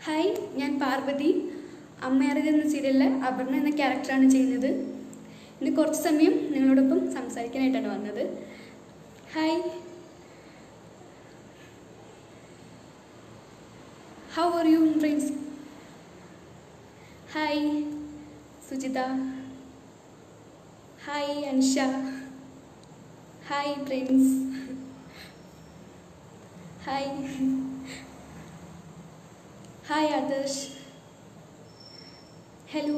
Hi ഞാൻ പാർവതി അമ്മയറിയത് എന്ന സീരിയലിൽ അപർണ എന്ന ക്യാരക്ടറാണ് ചെയ്യുന്നത് ഇന്ന് കുറച്ച് സമയം നിങ്ങളോടൊപ്പം സംസാരിക്കാനായിട്ടാണ് വന്നത് hi how are you friends hi Sujitha hi Ansha hi friends hi hi Adarsh hello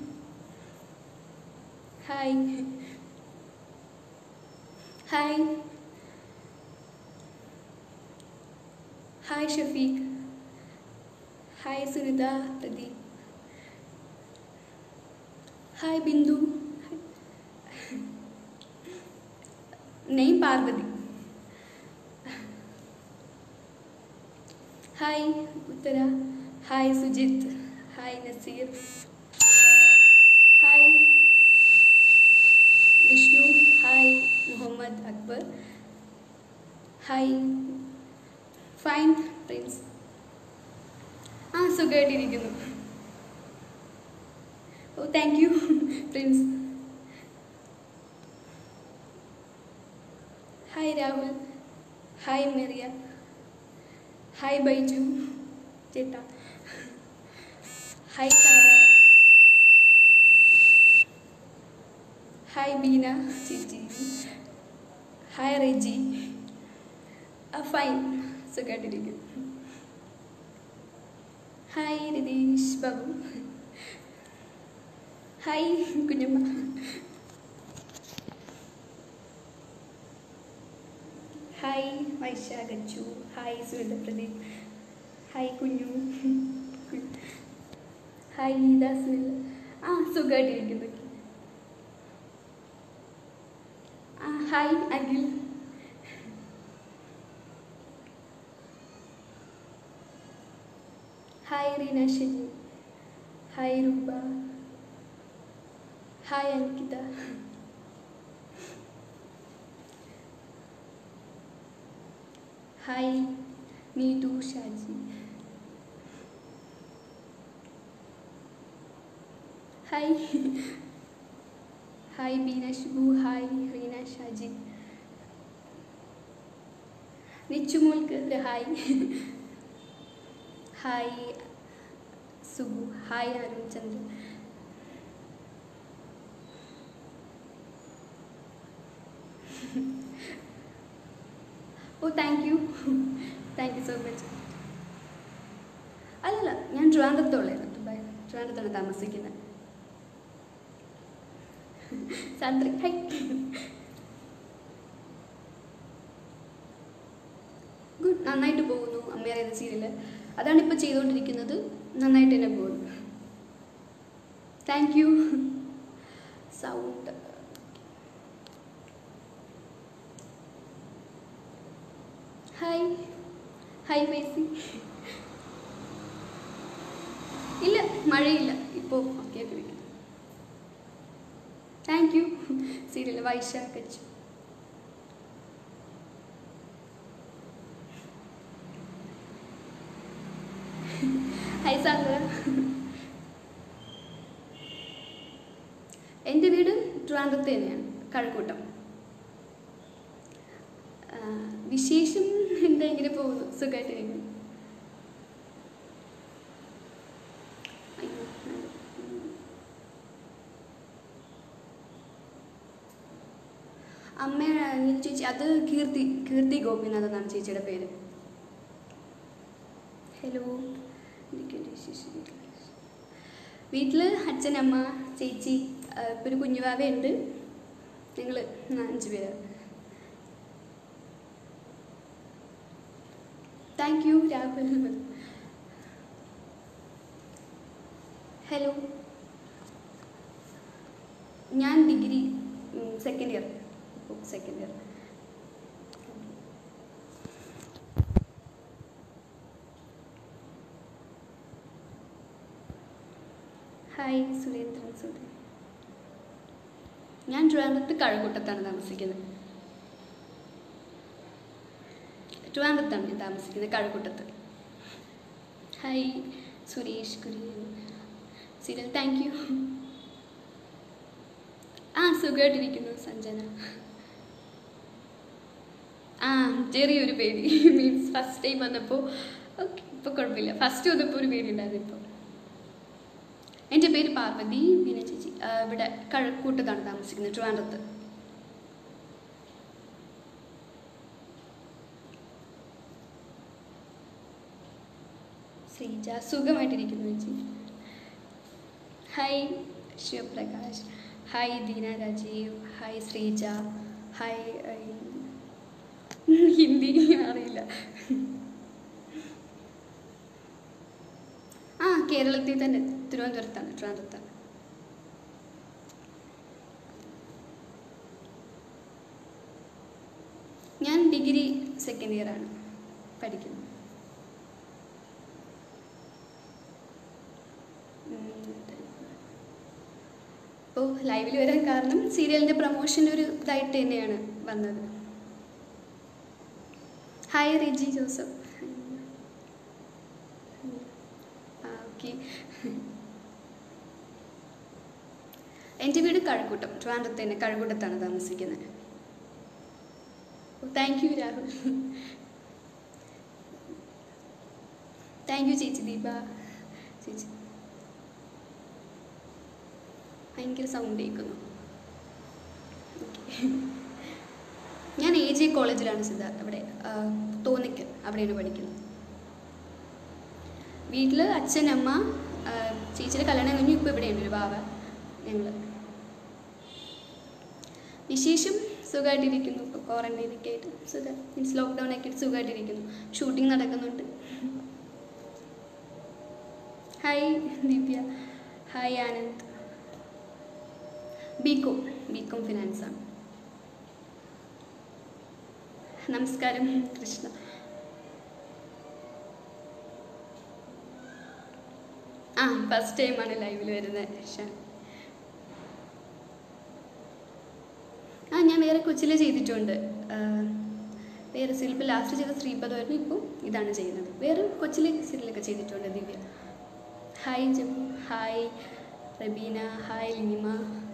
hi hi hi Shafeeq hi Sunitha Pradeep hi Bindu നെയ് Parvathy hi Uthara hi Sujith hi Nazeer hi Vishnu hi Muhammad Akbar hi fine Prince ആ സുഖമായിട്ടിരിക്കുന്നു oh thank you Prince hi Rahul hi Meria hi Baiju ചേട്ടാ hi Thara hi Beena ചേച്ചി hi Reji ആ fine സുഖമായിട്ടിരിക്കും hi Ratheesh Babu hi Kunjamma hi Vaishakha Achu hi Sunitha Pradeep hi Kunju hi Geetha Sunil ആ സുഖമായിട്ടിരിക്കുന്നു ആ hi Akhil hi Reena Sheji hi Roopa hi Ankitha hi Neethu Shaji hi hi Beena Shibu hi Reena Shaji നിച്ചുമോൾക്ക് ഒരു hi hi Subu hi Arun Chandran oh thank you thank you so much അല്ലല്ല ഞാൻ ട്രിവാൻഡ്രത്തുള്ളായിരുന്നു ദുബായ് ട്രിവാൻഡ്രത്താണ് താമസിക്കുന്നത് സാന്ദ്രി ഹൈ ഗുഡ് നന്നായിട്ട് പോകുന്നു അമ്മയറിയുന്ന സീരിയൽ അതാണ് ഇപ്പോൾ ചെയ്തുകൊണ്ടിരിക്കുന്നത് നന്നായിട്ട് തന്നെ പോകുന്നു thank you sound hi hi Mesi ഇല്ല മഴയില്ല ഇപ്പോൾ ഓക്കെ ആക്കി വയ്ക്കുന്നു thank you serial Vaishakh Achu hi Sandra എൻ്റെ വീട് ട്രിവാൻഡ്രത്ത് തന്നെയാണ് കഴക്കൂട്ടം ആ, വിശേഷം എന്താ ഇങ്ങനെ പോകുന്നു സുഖമായിട്ടിരിക്കുന്നു അയ്യോ, ഉം. അമ്മ നീ ചേച്ചി അത് കീർത്തി കീർത്തി ഗോപിനാഥ് എന്നാണ് ചേച്ചിയുടെ പേര് ഹലോ എന്തൊക്കെയുണ്ട് വിശേഷം വീട്ടിൽ അച്ഛൻ അമ്മ ചേച്ചി ആ, ഇപ്പൊ ഒരു കുഞ്ഞുവാവയുണ്ട് ഞങ്ങൾ അഞ്ച് പേര് താങ്ക് യു രാഹുൽ ഹലോ ഞാൻ ഡിഗ്രി സെക്കൻഡ് ഇയർ ഇപ്പോൾ second year hi Surendran Surendran ഞാൻ ട്രിവാൻഡ്രത്ത് കഴക്കൂട്ടത്താണ് താമസിക്കുന്നത് ട്രിവാൻഡ്രത്താണ് ഞാൻ താമസിക്കുന്നത് കഴക്കൂട്ടത്ത് hi Suresh Kurian serial thank you ആ സുഖമായിട്ടിരിക്കുന്നു സഞ്ജന ആ ചെറിയൊരു പേടി മീൻസ് ഫസ്റ്റ് ടൈം വന്നപ്പോൾ ഓക്കെ ഇപ്പോൾ കുഴപ്പമില്ല ഫസ്റ്റ് വന്നപ്പോൾ ഒരു പേടി ഉണ്ടായിരുന്നു ഇപ്പോൾ എൻ്റെ പേര് പാർവതി ബീന ചേച്ചി ആ, ഇവിടെ കഴക്കൂട്ടത്താണ് താമസിക്കുന്നത് ട്രിവാൻഡ്രത്ത് ശ്രീജ സുഖമായിട്ടിരിക്കുന്നു ചേച്ചി hi Sivaprakash hi Deena Rajeev hi Sreeja hi I- Hindi അറിയില്ല ആ കേരളത്തിൽ തന്നെ തിരുവനന്തപുരത്താണ് ട്രിവാൻഡ്രത്താണ് ഞാൻ ഡിഗ്രി സെക്കൻഡ് ഇയർ ആണ് പഠിക്കുന്നത് ഇപ്പോൾ ലൈവിൽ വരാൻ കാരണം സീരിയലിൻ്റെ പ്രൊമോഷൻ്റെ ഒരു ഇതായിട്ട് തന്നെയാണ് വന്നത് ഹായ് റിജി ജോസഫ് ആ ഓക്കെ എൻ്റെ വീട് കഴക്കൂട്ടം ട്രിവാൻഡ്രത്ത് തന്നെ കഴക്കൂട്ടത്താണ് താമസിക്കുന്നത് thank you Rahul thank you ചേച്ചി ദീപ ചേച്ചി ഭയങ്കര സൗണ്ട് കേൾക്കുന്നു Okay. ഞാൻ എ ജെ കോളേജിലാണ് സിദ്ധാർത്ഥ് അവിടെ ആ, തോന്നിക്ക് അവിടെയാണ് പഠിക്കുന്നത് വീട്ടിൽ അച്ഛൻ അമ്മ ആ, ചേച്ചിയുടെ കല്യാണം കഴിഞ്ഞു ഇപ്പോൾ ഇവിടെയുണ്ട് ഒരു ബാവ ഞങ്ങൾ വിശേഷം സുഖമായിട്ടിരിക്കുന്നു ഇപ്പോൾ ക്വാറൻറ്റൈനൊക്കെ ആയിട്ട് സുഖം മീൻസ് ലോക്ക്ഡൗൺ ഒക്കെ ആയിട്ട് സുഖമായിട്ടിരിക്കുന്നു ഷൂട്ടിംഗ് നടക്കുന്നുണ്ട് hi Divya hi Anand B Com B Com finance ആണ് നമസ്കാരം കൃഷ്ണ ആ ഫസ്റ്റ് ടൈമാണ് ലൈവിൽ വരുന്നത് ഷാ ആ ഞാൻ വേറെ കൊച്ചിൽ ചെയ്തിട്ടുണ്ട് ആ, വേറെ സീരിയൽ ഇപ്പോൾ ലാസ്റ്റ് ചെയ്ത ശ്രീപദമായിരുന്നു ഇപ്പോൾ ഇതാണ് ചെയ്യുന്നത് വേറെ കൊച്ചിലെ സീരിയലൊക്കെ ചെയ്തിട്ടുണ്ട് Divya hi Jammu hi Rabeena hi Linima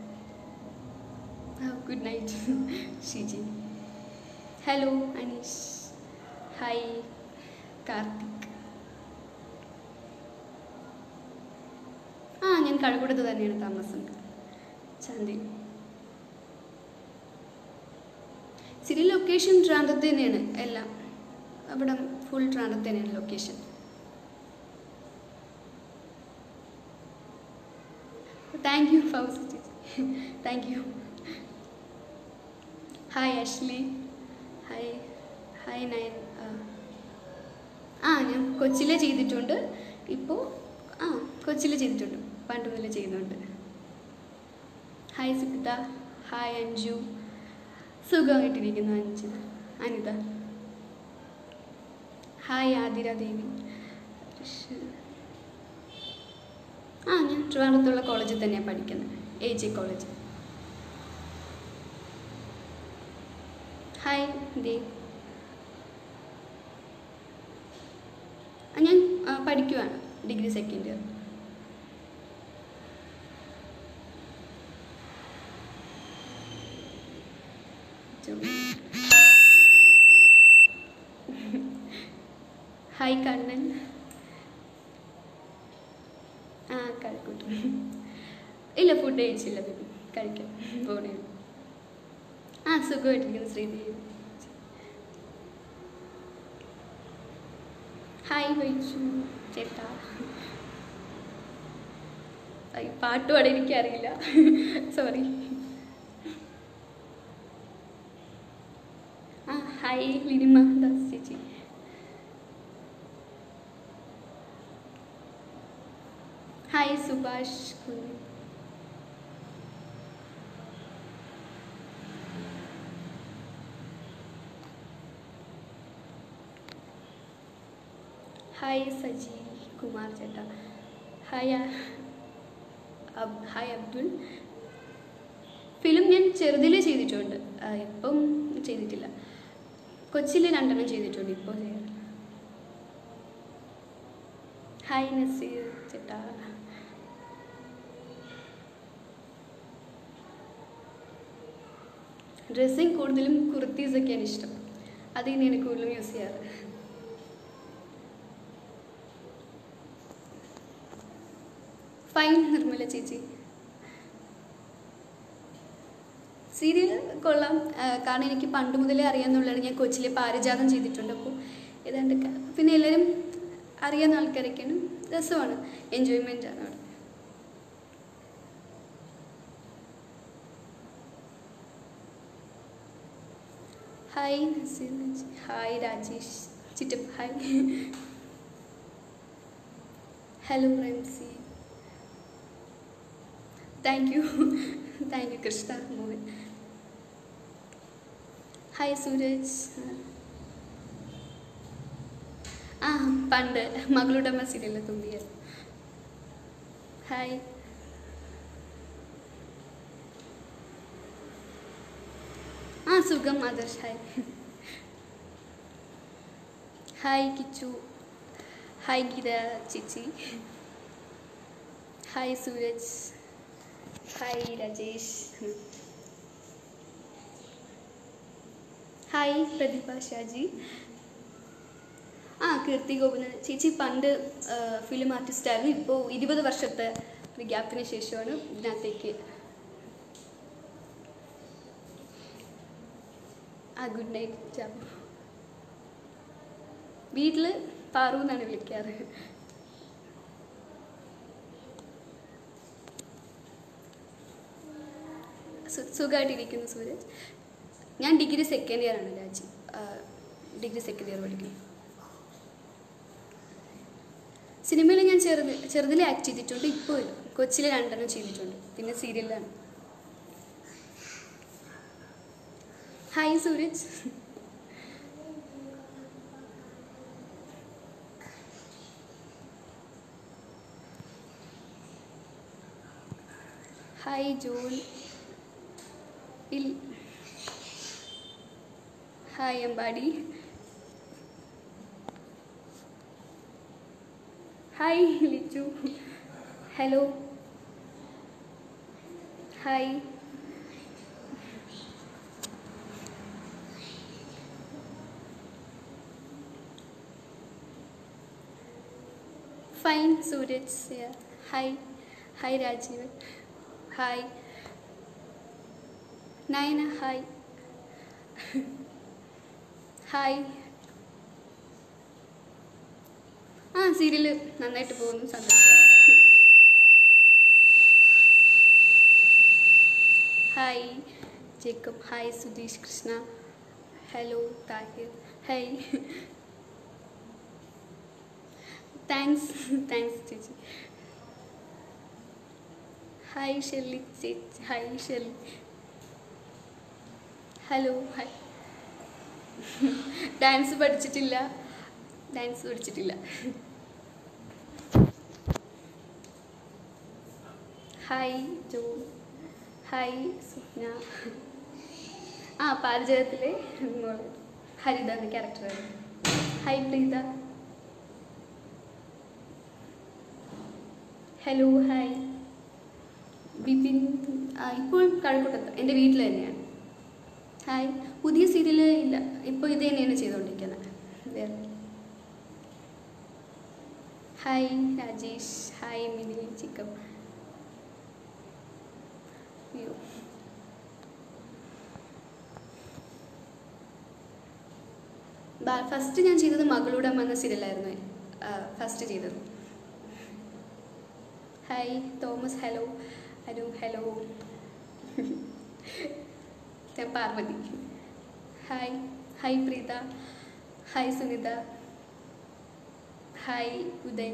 good night Shiji hello Aneesh hi Karthik ആ ഞാൻ കഴക്കൂടത്ത് തന്നെയാണ് താമസം ചാന്തി സിരി ലൊക്കേഷൻ ട്രാൻഡത്ത് തന്നെയാണ് എല്ലാം അവിടെ ഫുൾ ട്രാൻഡത്ത് തന്നെയാണ് ലൊക്കേഷൻ താങ്ക് യു ഫൗസ് ചേച്ചി thank you hi Ashley hi hi Nayan ആ ഞാൻ കൊച്ചിലെ ചെയ്തിട്ടുണ്ട് ഇപ്പോൾ ആ കൊച്ചിലെ ചെയ്തിട്ടുണ്ട് പണ്ട് മുതലേ ചെയ്യുന്നുണ്ട് ഹായ് സുഗിത ഹായ് അഞ്ജു സുഖമായിട്ടിരിക്കുന്നു അഞ്ജു അനിത ഹായ് ആതിര ദേവി ആ ഞാൻ ട്രിവാൻഡ്രത്തുള്ള കോളേജിൽ തന്നെയാണ് പഠിക്കുന്നത് A G college hi Dev ആ, ഞാൻ ആ, പഠിക്കുവാണ് degree second year hi Kannan ആ കഴിക്കൂട്ടു ഇല്ല ഫുഡ് കഴിച്ചില്ല ബേബി കഴിക്കാം പോണേ ആ സുഖമായിട്ടിരിക്കുന്നു ശ്രീദേവി ഹായ് വൈച്ചു ചേട്ടാ ഐ, പാട്ട് പാടാൻ എനിക്കറിയില്ല സോറി ആ ഹായ് ലിനിമ ദാസ് ചേച്ചി ഹായ് സുഭാഷ് കുഞ്ഞ് ഹായ് സജി കുമാർ ചേട്ടാ ഹായ് ആ- അബ്- ഹായ് അബ്ദുൾ ഫിലിം ഞാൻ ചെറുതിൽ ചെയ്തിട്ടുണ്ട് ആ, ഇപ്പം ചെയ്തിട്ടില്ല കൊച്ചിയിൽ രണ്ടെണ്ണം ചെയ്തിട്ടുണ്ട് ഇപ്പോൾ ചെയ്യാറില്ല ഹായ് നസീർ ചേട്ടാ ഡ്രസ്സിങ് കൂടുതലും കുർത്തീസൊക്കെയാണ് ഇഷ്ടം അത് തന്നെയാണ് കൂടുതലും യൂസ് ചെയ്യാറ് ഫൈൻ നിർമ്മല ചേച്ചി സീരിയൽ കൊള്ളാം ആ, കാരണം എനിക്ക് പണ്ട് മുതലേ അറിയാമെന്നുള്ളതാണ് ഞാൻ കൊച്ചിലെ പാരിജാതം ചെയ്തിട്ടുണ്ട് അപ്പോൾ ഏതാണ്ട് ക- പിന്നെ എല്ലാവരും അറിയാവുന്ന ആൾക്കാരൊക്കെയാണ് രസമാണ് എൻജോയ്മെൻ്റ് ആണ് അവിടെ ഹായ് നസീർ നജി. ഹായ് രാജേഷ് ചിറ്റപ്പ് hi hello Ramsi thank you thank you Krishna Mohan hi Sooraj ആ പണ്ട് മകളുടെ അമ്മ സീരിയലിൽ തുമ്പിയ ഹായ് ആ സുഖം Adarsh hi hi Kichu hi Geetha ചേച്ചി hi Sooraj hi Rajesh hi Prathibha Shaji ആ കീർത്തി ഗോപന് ചേച്ചി പണ്ട് ഫിലിം ആർട്ടിസ്റ്റ് ആയിരുന്നു ഇപ്പോൾ ഇരുപത് വർഷത്തെ ഒരു ഗ്യാപ്പിന് ശേഷമാണ് ഇതിനകത്തേക്ക് ആ ഗുഡ് നൈറ്റ് ജാബു വീട്ടിൽ പാറു എന്നാണ് വിളിക്കാറ് സു- സുഖമായിട്ടിരിക്കുന്നു സൂരജ് ഞാൻ ഡിഗ്രി സെക്കൻഡ് ഇയർ ആണ് രാജി ആ, ഡിഗ്രി സെക്കൻഡ് ഇയർ പഠിക്കുന്നു സിനിമയിൽ ഞാൻ ചെറുത് ചെറുതിൽ ആക്ട് ചെയ്തിട്ടുണ്ട് ഇപ്പോൾ ഇല്ല കൊച്ചിയിൽ രണ്ടെണ്ണം ചെയ്തിട്ടുണ്ട് പിന്നെ സീരിയലിലാണ് ഹായ് സൂരജ് ഹായ് ജോൺ ഇൽ hi Ambadi hi Lichu hello hi fine Sooraj hi hi Rajeev hi Nayana hi hi ആ സീരിയൽ നന്നായിട്ട് പോകുന്നു സന്തോഷം hi Jacob hi Sudheesh Krishna hello Thahir hi thanks thanks ചേച്ചി ഹായ് ഷെർലി ചേച്ചി hi Shirley hello hi dance പഠിച്ചിട്ടില്ല ഡാൻസ് പഠിച്ചിട്ടില്ല ഹായ് ജോ ഹായ് സ്വപ്ന ആ പാരിജാതത്തിലെ മോള് ഹരിത എന്ന ക്യാരക്ടറാണ് hi Preetha hello hi Bipin ആ, ഇപ്പോൾ കഴക്കൂട്ടത്ത് എൻ്റെ വീട്ടിൽ തന്നെയാണ് ഹായ് പുതിയ സീരിയൽ ഇല്ല ഇപ്പോൾ ഇത് തന്നെയാണ് ചെയ്തുകൊണ്ടിരിക്കുന്നത് വേറെ ഹായ് രാജേഷ് ഹായ് മിനി ചിക്കം അയ്യോ ഫസ്റ്റ് ഞാൻ ചെയ്തത് മകളുടെ അമ്മ എന്ന സീരിയലായിരുന്നു ഫസ്റ്റ് ചെയ്തത് hi Thomas hello Aru hello ഞാൻ Parvathy hi hi Preetha hi Sunitha hi Udayan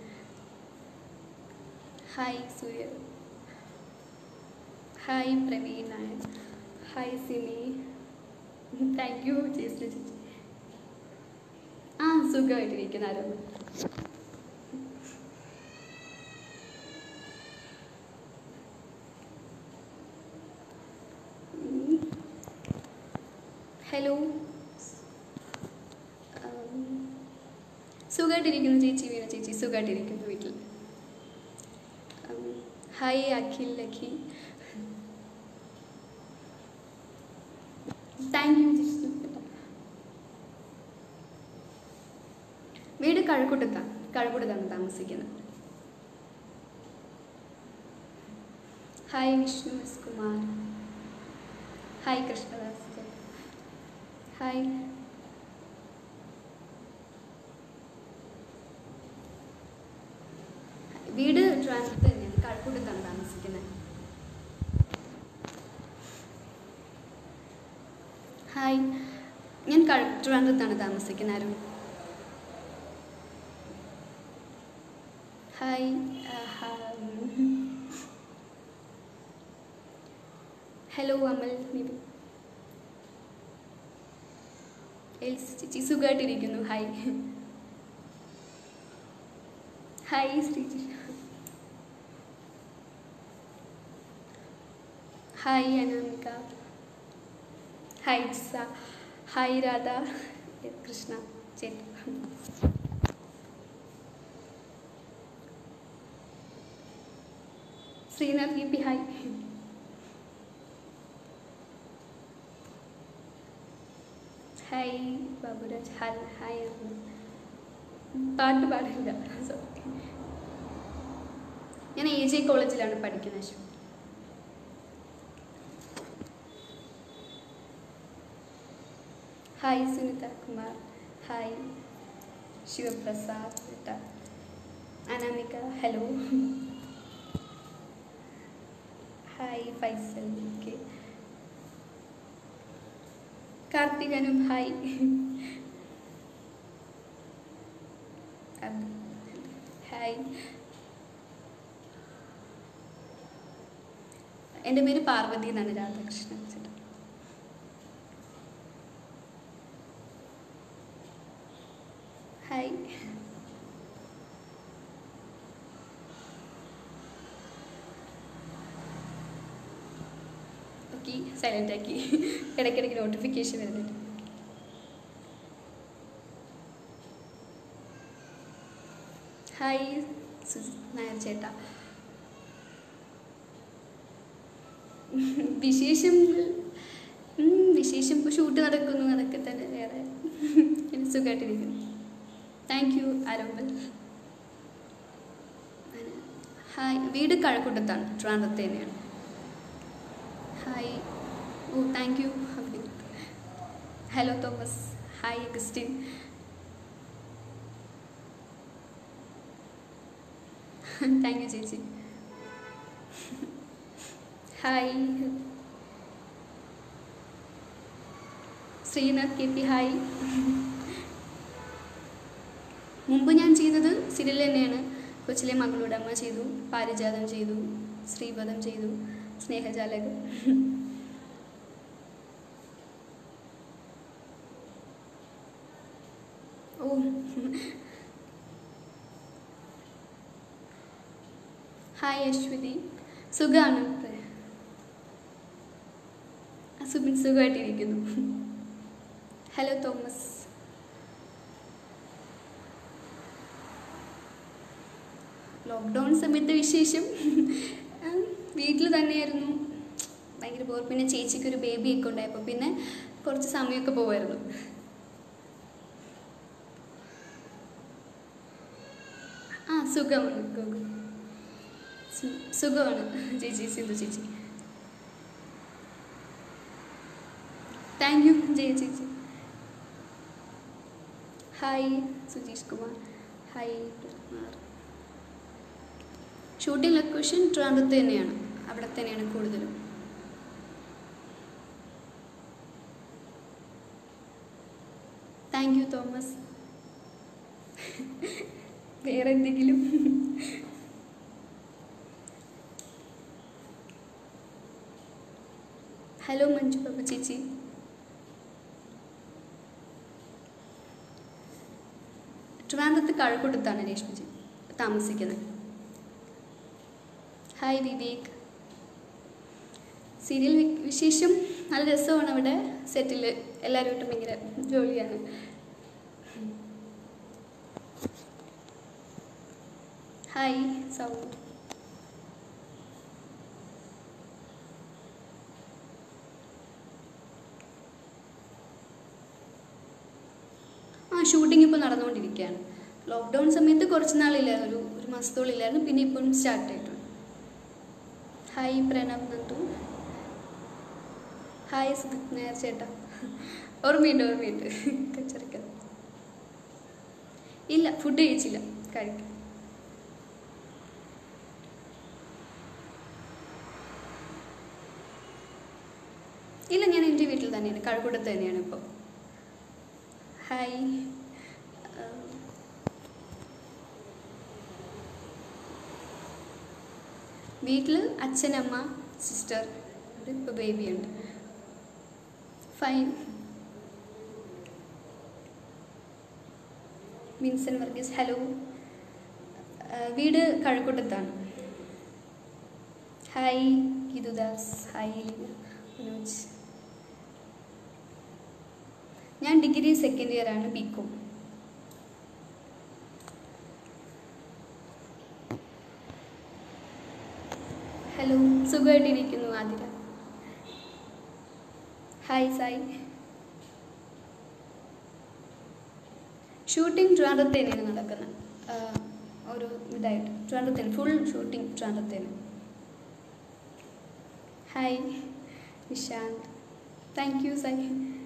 hi Surya hi Praveen Nair hi Sini thank you ചേച്ചി ചേച്ചി ആ സുഖമായിട്ടിരിക്കുന്ന ആരോഗ്യം ഹലോ സുഖമായിട്ടിരിക്കുന്നു ചേച്ചി വീണ ചേച്ചി സുഖമായിട്ടിരിക്കുന്നു വീട്ടിൽ ഉം, hi Akhil Lakhi thank you Jishnu വീട് കഴക്കൂട്ടത്താണ് കഴക്കൂട്ടത്താണ് താമസിക്കുന്നത് hi Vishnu S Kumar hi Krishnadas hi വീട് ട്രാൻസ്ഫർ തന്നെയാണ് കഴക്കൂട്ടത്താണ് താമസിക്കുന്നത് ഹായ് ഞാൻ കഴ ട്രിവാൻഡ്രത്താണ് താമസിക്കുന്നത് അരുൺ ഹായ് ഹലോ അമൽ നിബി എൽസ് ചേച്ചി സുഖമായിട്ടിരിക്കുന്നു hi hi Sreeji hi Anamika hi Jisa hi Radha Krishna ചേട്ടൻ Sreenath V P hi hi Baburaj hi hi അമ്മ. പാട്ട് പാടില്ല സോറി ഞാൻ എ ജെ കോളേജിലാണ് പഠിക്കുന്നത് അശോക് ഹായ് സുനിത കുമാർ ഹായ് ശിവപ്രസാദ് ട്ട. Anamika hello hi Faisal okay കാർത്തികനും ഹായ് അത് ഹായ് എൻ്റെ പേര് പാർവതി എന്നാണ് രാധാകൃഷ്ണൻ ചേട്ടാ ഹായ് ഓക്കെ സൈലൻ്റ് ആക്കി ഇടയ്ക്കിടയ്ക്ക് നോട്ടിഫിക്കേഷൻ വരുന്നുണ്ട് ഹായ് സുജിത് നായർ ചേട്ടാ വിശേഷങ്ങൾ ഉം, വിശേഷം ഇപ്പോൾ ഷൂട്ട് നടക്കുന്നു അതൊക്കെ തന്നെ വേറെ ഇനി സുഖമായിട്ടിരിക്കുന്നു താങ്ക് യു ആരോപൽ ഹായ് വീട് കഴക്കൂട്ടത്താണ് ട്രിവാൻഡ്രത്ത് തന്നെയാണ് hi oh thank you hello Thomas hi Christine thank you ചേച്ചി hi Sreenath K P hi മുമ്പ് ഞാൻ ചെയ്തത് സീരിയൽ തന്നെയാണ് കൊച്ചിലെ മകളുടെ അമ്മ ചെയ്തു പാരിജാതം ചെയ്തു ശ്രീപദം ചെയ്തു സ്നേഹജാലകം ഓ ഹായ് അശ്വതി സുഖമാണ് സുബിൻ സുഖമായിട്ടിരിക്കുന്നു ഹലോ തോമസ് ലോക്ക്ഡൗൺ സമയത്തെ വിശേഷം വീട്ടിൽ തന്നെയായിരുന്നു ഭയങ്കര ബോർ പിന്നെ ചേച്ചിക്ക് ഒരു ബേബിയൊക്കെ ഉണ്ടായപ്പോൾ പിന്നെ കുറച്ച് സമയമൊക്കെ പോകുമായിരുന്നു ആ സുഖമാണ് ഗോകു സു- സുഖമാണ് ചേച്ചി സിന്ധു ചേച്ചി താങ്ക് യു ജയ ചേച്ചി hi Sujeesh Kumar hi Kumar shooting location ട്രിവാൻഡ്രത്ത് തന്നെയാണ് അവിടെ തന്നെയാണ് കൂടുതലും താങ്ക് യു തോമസ് വേറെ എന്തെങ്കിലും ഹലോ മഞ്ജു ബാബ ചേച്ചി ട്രിവാൻഡ്രത്ത് കഴക്കൂട്ടത്താണ് രേഷ്മജി താമസിക്കുന്നത് ഹായ് വിവേക് സീരിയൽ വി- വിശേഷം നല്ല രസമാണ് അവിടെ സെറ്റിൽ എല്ലാവരുമായിട്ടും ഭയങ്കര ജോലിയാണ് ഹായ് സൗണ്ട് ആ ഷൂട്ടിംഗ് ഇപ്പോൾ നടന്നുകൊണ്ടിരിക്കുകയാണ് ലോക്ക്ഡൗൺ സമയത്ത് കുറച്ച് നാളില്ലായിരുന്നു ഒരു ഒരു മാസത്തോളില്ലായിരുന്നു പിന്നെ ഇപ്പം സ്റ്റാർട്ട് ആയിട്ടുണ്ട് ഹായ് പ്രണവ് നന്ദു ഹായ് സുധിത് നേർ ചേട്ടാ ഓർമ്മയുണ്ട് ഓർമ്മയുണ്ട് കച്ചറിക്ക ഇല്ല ഫുഡ് കഴിച്ചില്ല കഴിക്കാം ഇല്ല ഞാൻ എൻ്റെ വീട്ടിൽ തന്നെയാണ് കഴക്കൂട്ടത്ത് തന്നെയാണ് ഇപ്പോൾ ഹായ് വീട്ടിൽ അച്ഛനമ്മ സിസ്റ്റർ ഇപ്പോൾ ബേബിയുണ്ട് ഫൈൻ വിൻസൻ വർഗീസ് ഹലോ വീട് കഴക്കൂട്ടത്താണ് ഹായ് ഗിതുദാസ് ഹായ് എലിന മനോജ് ഞാൻ ഡിഗ്രി സെക്കൻഡ് ഇയർ ആണ് ബി കോം ഹലോ സുഖമായിട്ടിരിക്കുന്നു ആതിര ഹായ് സായി ഷൂട്ടിംഗ് ട്രിവാൻഡ്രത്ത് തന്നെയാണ് നടക്കുന്നത് ആഹ് ഒരു ഇതായിട്ട് ട്രിവാൻഡ്രത്ത് ഫുൾ ഷൂട്ടിംഗ് ട്രിവാൻഡ്രത്ത് തന്നെ hi Nishanth thank you Sai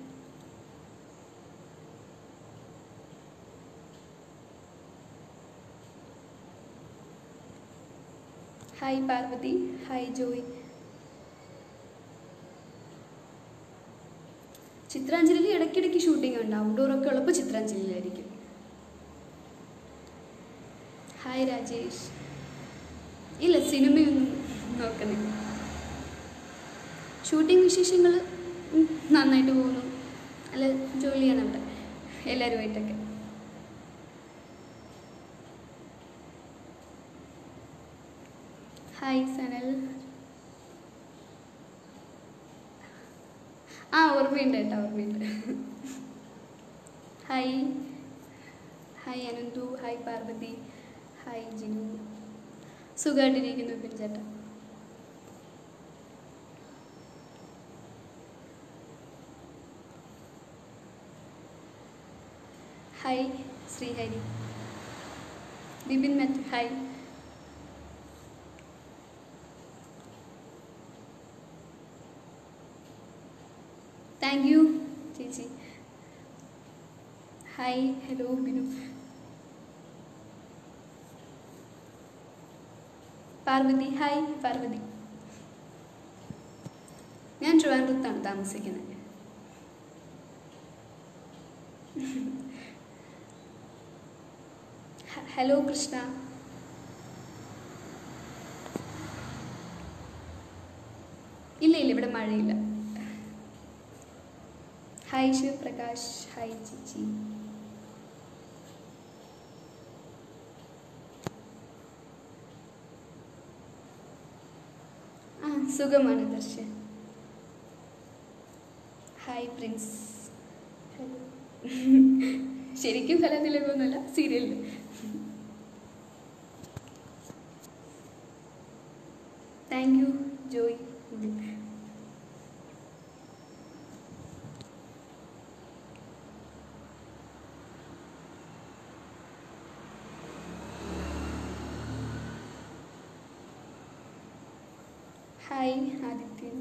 hi Parvathy hi Joy ചിത്രാഞ്ജലിയിൽ ഇടയ്ക്കിടയ്ക്ക് ഷൂട്ടിംഗ് ഉണ്ട് ഔട്ട്ഡോറൊക്കെ ഉള്ളപ്പോൾ ചിത്രാഞ്ജലിയിലായിരിക്കും ഹായ് രാജേഷ് ഇല്ല സിനിമയൊന്നും നോക്കുന്നില്ല ഷൂട്ടിംഗ് വിശേഷങ്ങൾ ഉം, നന്നായിട്ട് പോകുന്നു അല്ല ജോലിയാണ് അവിടെ എല്ലാവരുമായിട്ടൊക്കെ ഹായ് സനൽ ആ ഓർമ്മയുണ്ട് കേട്ടോ ഓർമ്മയുണ്ട് hi hi Ananthu hi Parvathy hi Jinu സുഖമായിട്ടിരിക്കുന്നു പിൻചേട്ട ഹായ് ശ്രീഹരി ബിപിൻ മറ്റ് ഹായ് താങ്ക് യു ചേച്ചി hi hello Binu Parvathy hi Parvathy ഞാൻ ട്രിവാൻഡ്രത്താണ് താമസിക്കുന്നത് ഹ- ഹലോ കൃഷ്ണ ഇല്ല ഇല്ല ഇവിടെ മഴയില്ല ഹായ് ശിവപ്രകാശ് ഹായ് ചിച്ചി ആ സുഖമാണ് ദർശൻ ഹായ് പ്രിൻസ് ഹലോ ശരിക്കും കലാതിലകൊന്നുമല്ല സീരിയലിൽ thank you Joy hi Adithyan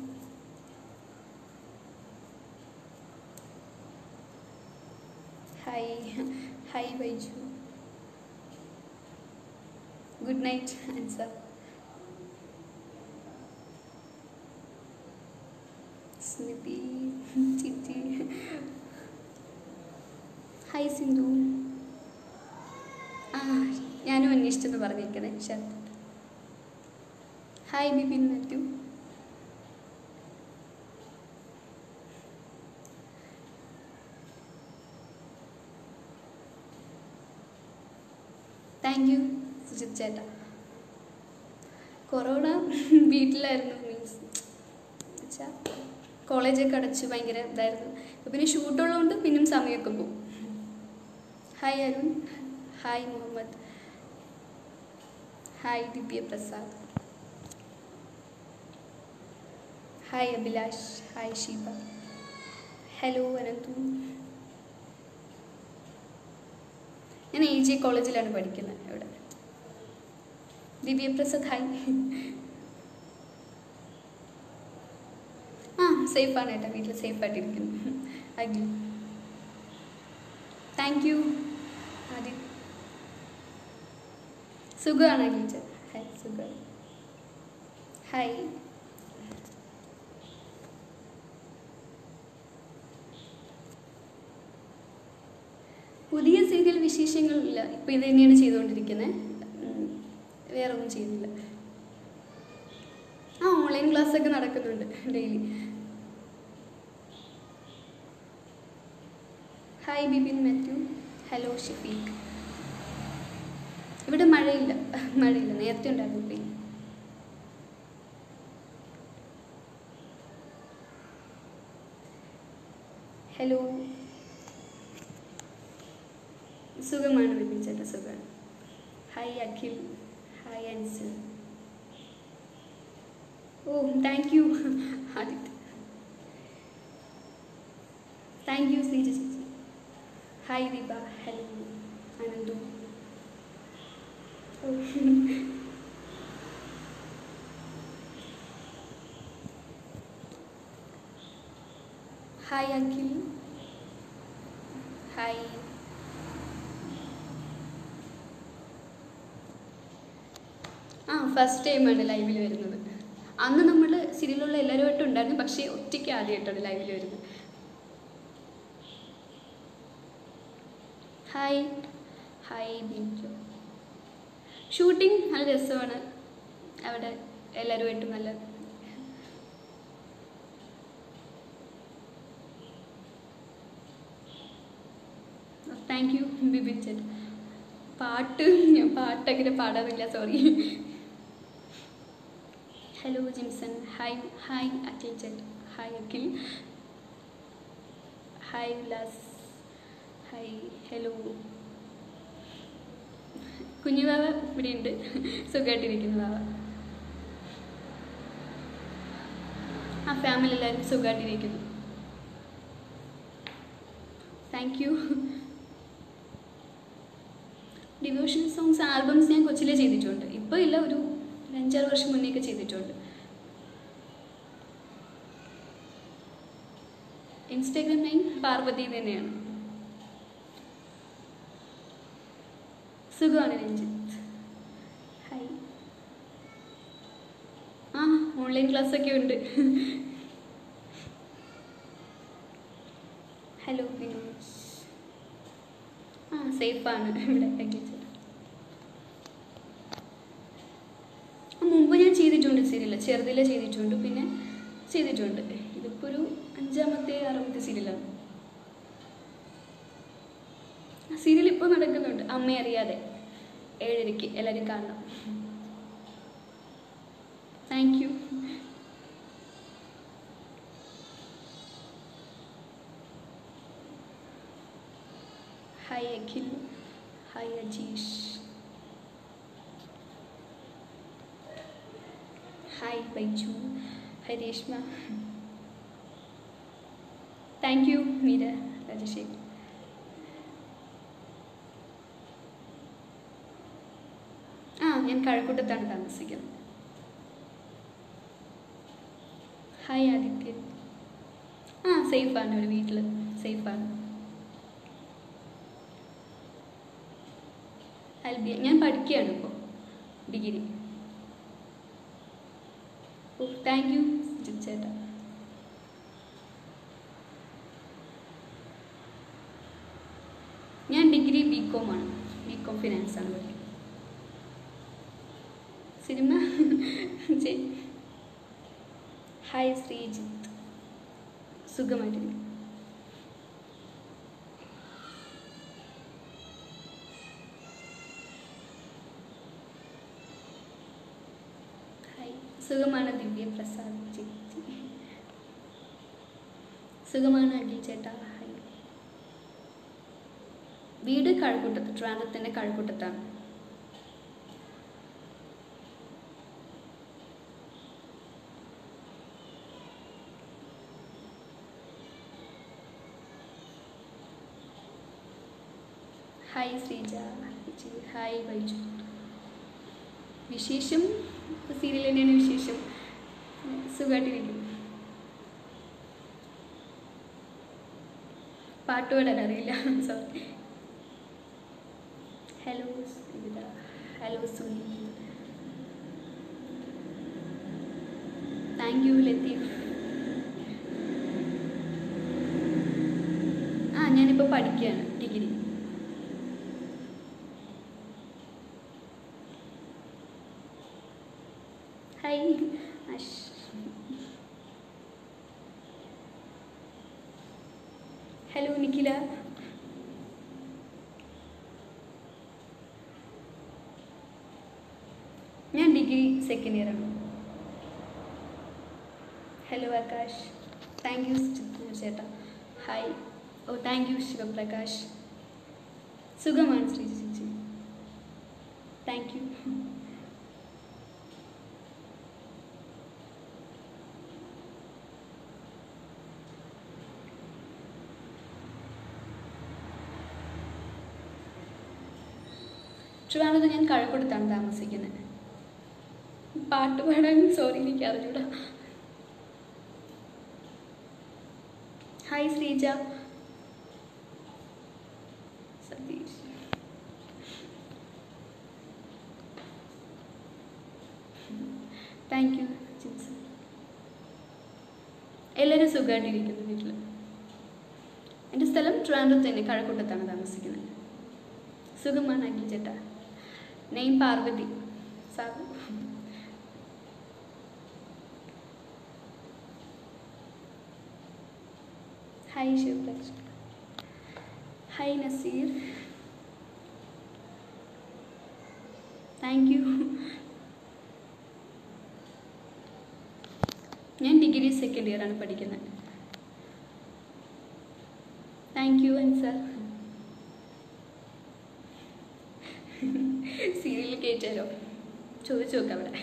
hi hi Baiju good night Ansar Smithi ചിറ്റി ഹായ് സിന്ധു ആ ഞാനും അന്വേഷിച്ചെന്ന് പറഞ്ഞിരിക്കണേ Sarath hi Bipin Mathew thank you Sujith ചേട്ടാ കൊറോണ വീട്ടിലായിരുന്നു മീൻസ് വെച്ചാൽ കോളേജൊക്കെ അടച്ച് ഭയങ്കര ഇതായിരുന്നു ഇപ്പം പിന്നെ ഷൂട്ടുള്ളതുകൊണ്ട് പിന്നും സമയമൊക്കെ പോകും hi Arun hi Muhammad hi Divya Prasad hi Abhilash hi Sheeba hello Ananthu ഞാൻ എ ജി കോളേജിലാണ് പഠിക്കുന്നത് ഇവിടെ ദിവ്യ പ്രസാദ് ഹായ് ആ സേഫാണ് ഏട്ടാ വീട്ടിൽ സേഫായിട്ടിരിക്കുന്നു അഗ്നി താങ്ക് യു ആദ്യ സുഖമാണ് അഗ്നിച്ച ഹായ് സുഖം ഹായ് പുതിയ സീരിയൽ വിശേഷങ്ങളില്ല ഇപ്പം ഇത് തന്നെയാണ് ചെയ്തുകൊണ്ടിരിക്കുന്നത് ഉം, വേറെ ഒന്നും ചെയ്യുന്നില്ല ആ ഓൺലൈൻ ക്ലാസ് ഒക്കെ നടക്കുന്നുണ്ട് daily hi Bibin Mathew hello Shafeeq ഇവിടെ മഴയില്ല മഴയില്ല നേരത്തെ ഉണ്ടായിരുന്നു ഇപ്പം ഇല്ല. ഹലോ സുഖമാണ് ബിബിൻ ചേട്ടാ സുഖമാണ് hi Akhil hi Ansal oh thank you Adithya thank you Sreeja ചേച്ചി hi Deepa hello Ananthu oh hi Akhil hi ആ ഫസ്റ്റ് ടൈമാണ് ലൈവിൽ വരുന്നത് അന്ന് നമ്മൾ സീരിയലുള്ള എല്ലാവരുമായിട്ടും ഉണ്ടായിരുന്നു പക്ഷേ ഒറ്റയ്ക്ക് ആദ്യമായിട്ടാണ് ലൈവിൽ വരുന്നത് ഹായ് ഹായ് ബിഞ്ചു ഷൂട്ടിംഗ് നല്ല രസമാണ് അവിടെ എല്ലാവരുമായിട്ടും നല്ല താങ്ക് യു ബിബിൻ ചേട്ടൻ പാട്ട് ഞാൻ പാട്ട് അങ്ങനെ പാടാറില്ല sorry hello Jimson hi hi Akhil ചേട്ടൻ hi Akhil hi Ullas hi hello Kunju Bava ഇവിടെയുണ്ട് സുഖമായിട്ടിരിക്കുന്നു ബാവ ആ ഫാമിലി എല്ലാവരും സുഖമായിട്ടിരിക്കുന്നു thank you devotion songs albums ഞാൻ കൊച്ചിലെ ചെയ്തിട്ടുണ്ട് ഇപ്പോൾ ഇല്ല ഒരു ഒരു അഞ്ചാറ് വർഷം മുന്നേയൊക്കെ ചെയ്തിട്ടുണ്ട് ഇൻസ്റ്റാഗ്രാം നെയിം പാർവതി തന്നെയാണ് സുഖമാണ് രഞ്ജിത്ത് ഹായ് ആ ഓൺലൈൻ ക്ലാസ് ഒക്കെ ഉണ്ട് ഹലോ വിനോജ് ആ സേഫാണ് ഇവിടെ എത്തിച്ചത് മുമ്പ് ഞാൻ ചെയ്തിട്ടുണ്ട് സീരിയൽ ചെറുതിലെ ചെയ്തിട്ടുണ്ട് പിന്നെ ചെയ്തിട്ടുണ്ട് ഇതിപ്പോൾ ഒരു അഞ്ചാമത്തെ ആറാമത്തെ സീരിയലാണ് ആ സീരിയൽ ഇപ്പോൾ നടക്കുന്നുണ്ട് അമ്മ അറിയാതെ ഏഴരയ്ക്ക് എല്ലാവരും കാണണം thank you hi Akhil hi Ajeesh hi Baiju hi Reshma thank you Meera Rajasekhar ആ ഞാൻ കഴക്കൂട്ടത്താണ് താമസിക്കുന്നത് ഹായ് ആദിത്യൻ ആ സേഫാണ് ഇവിടെ വീട്ടിൽ സേഫാണ് അൽബിയ ഞാൻ പഠിക്കുകയാണ് ഇപ്പോൾ ഡിഗ്രി ഓ താങ്ക് യു ചേട്ടാ ഞാൻ ഡിഗ്രി ബി കോം ആണ് ബി കോം ഫിനാൻസ് ആണ് പഠിക്കുന്നത് സിനിമ ചെയ് ഹായ് ശ്രീജിത്ത് സുഖമായിട്ടിരിക്കും ഹായ് സുഖമാണ് ദിവ്യ പ്രസാദ് ചേച്ചി സുഖമാണ് അഖിൽ ചേട്ടാ ഹായ് വീട് കഴക്കൂട്ടത്ത് ട്രാൻഡത്തിൻ്റെ കഴക്കൂട്ടത്താണ് ഹായ് ശ്രീജ ചേച്ചി ഹായ് ബൈജു വിശേഷം സീരിയൽ തന്നെയാണ് വിശേഷം സുഖമായിട്ടിരിക്കും പാട്ട് പാടാൻ അറിയില്ല sorry hello Ivitha hello Suni thank you Latheef ആ ഞാനിപ്പോൾ പഠിക്കുകയാണ് degree hi Ash hello Nikhila ഞാൻ ഡിഗ്രി സെക്കൻഡ് ഇയർ ആണ് ഹലോ ആകാശ് താങ്ക് യു ചേട്ടാ hi oh thank you Sivaprakash സുഖമാണ് ശ്രീ ചേച്ചി താങ്ക് യു ട്രിവാൻഡ്രത്ത് ഞാൻ കഴക്കൂടത്താണ് താമസിക്കുന്നത് പാട്ട് പാടാൻ സോറി എനിക്ക് അറിഞ്ഞൂടാ hi Sreeja Satheesh thank you Jins എല്ലാവരും സുഖമായിട്ടിരിക്കുന്നു വീട്ടിൽ എൻ്റെ സ്ഥലം ട്രിവാൻഡ്രത്ത് തന്നെ കഴക്കൂട്ടത്താണ് താമസിക്കുന്നത് സുഖമാണ് അഖിൽ ചേട്ടാ name Parvathy Sabu hi Sivaprakash hi Nazeer thank you ഞാൻ ഡിഗ്രി സെക്കൻഡ് ഇയർ ആണ് പഠിക്കുന്നത് താങ്ക് യു അൻസർ സീരിയൽ കയറ്റാലോ ചോദിച്ചു നോക്കാം അവിടെ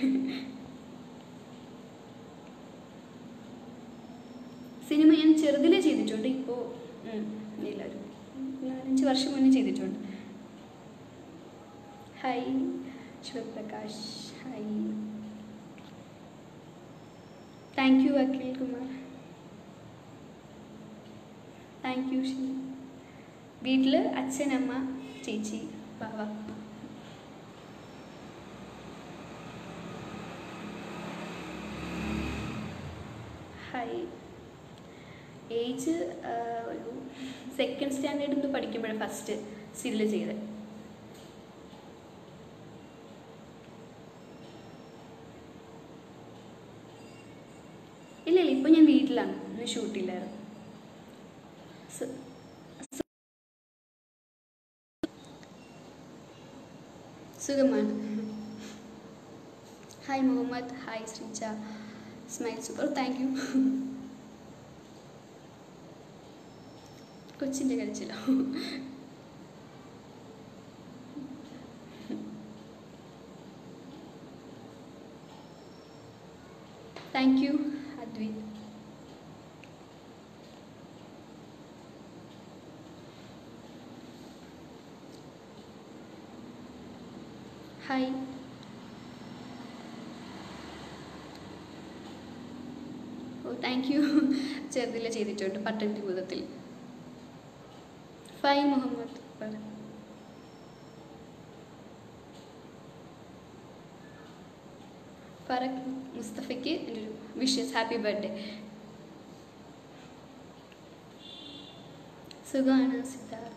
സിനിമ ഞാൻ ചെറുതിലേ ചെയ്തിട്ടുണ്ട് ഇപ്പോൾ ഇല്ല ഒരു നാലഞ്ച് വർഷം മുന്നേ ചെയ്തിട്ടുണ്ട് hi Sivaprakash hi thank you Akhil Kumar thank you ഷീ വീട്ടിൽ അച്ഛൻ അമ്മ ചേച്ചി ബാവ ഹായ് ഏജ് ഒരു സെക്കൻഡ് സ്റ്റാൻഡേർഡിൽ നിന്ന് പഠിക്കുമ്പോഴാണ് ഫസ്റ്റ് സീരിയൽ ചെയ്തത് ഇല്ല ഇല്ല ഇപ്പം ഞാൻ വീട്ടിലാണ് ഇന്ന് ഷൂട്ടില്ലായിരുന്നു സു- സു- സുഖമാണ് hi Muhammad hi Sreeja smile super thank you കൊച്ചിൻ്റെ കഴിച്ചില്ല thank you Advaith hi oh thank you ചെറുതിലെ ചെയ്തിട്ടുണ്ട് പട്ടണത്തി ഭൂതത്തിൽ ഫൈ മുഹമ്മദ് പറ ഫറക് മുസ്തഫയ്ക്ക് എൻ്റെ ഒരു വിഷസ് ഹാപ്പി ബർത്ത്ഡേ സുഖമാണ് സിദ്ധാർത്ഥ്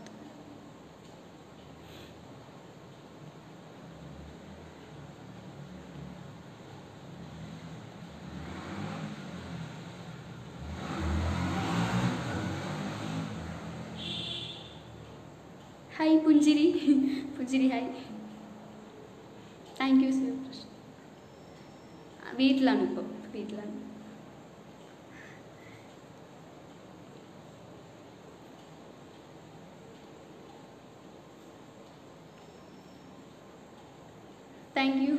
ഹായ് പുഞ്ചിരി പുഞ്ചിരി ഹായ് താങ്ക് യു ശിവകൃഷ്ണൻ വീട്ടിലാണ് ഇപ്പോൾ വീട്ടിലാണ് thank you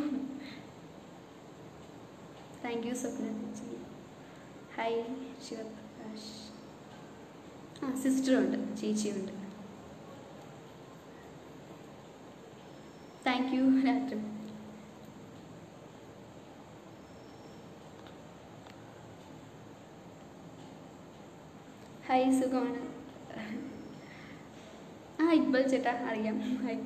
thank you Swapna ചേച്ചി ഹായ് ശിവപ്രകാശ് ആ സിസ്റ്ററുണ്ട് ചേച്ചിയുണ്ട് താങ്ക് യു രാത്രി ഹായ് സുഖമാണ് ആ ഇക്ബൽ ചേട്ടാ അറിയാം hi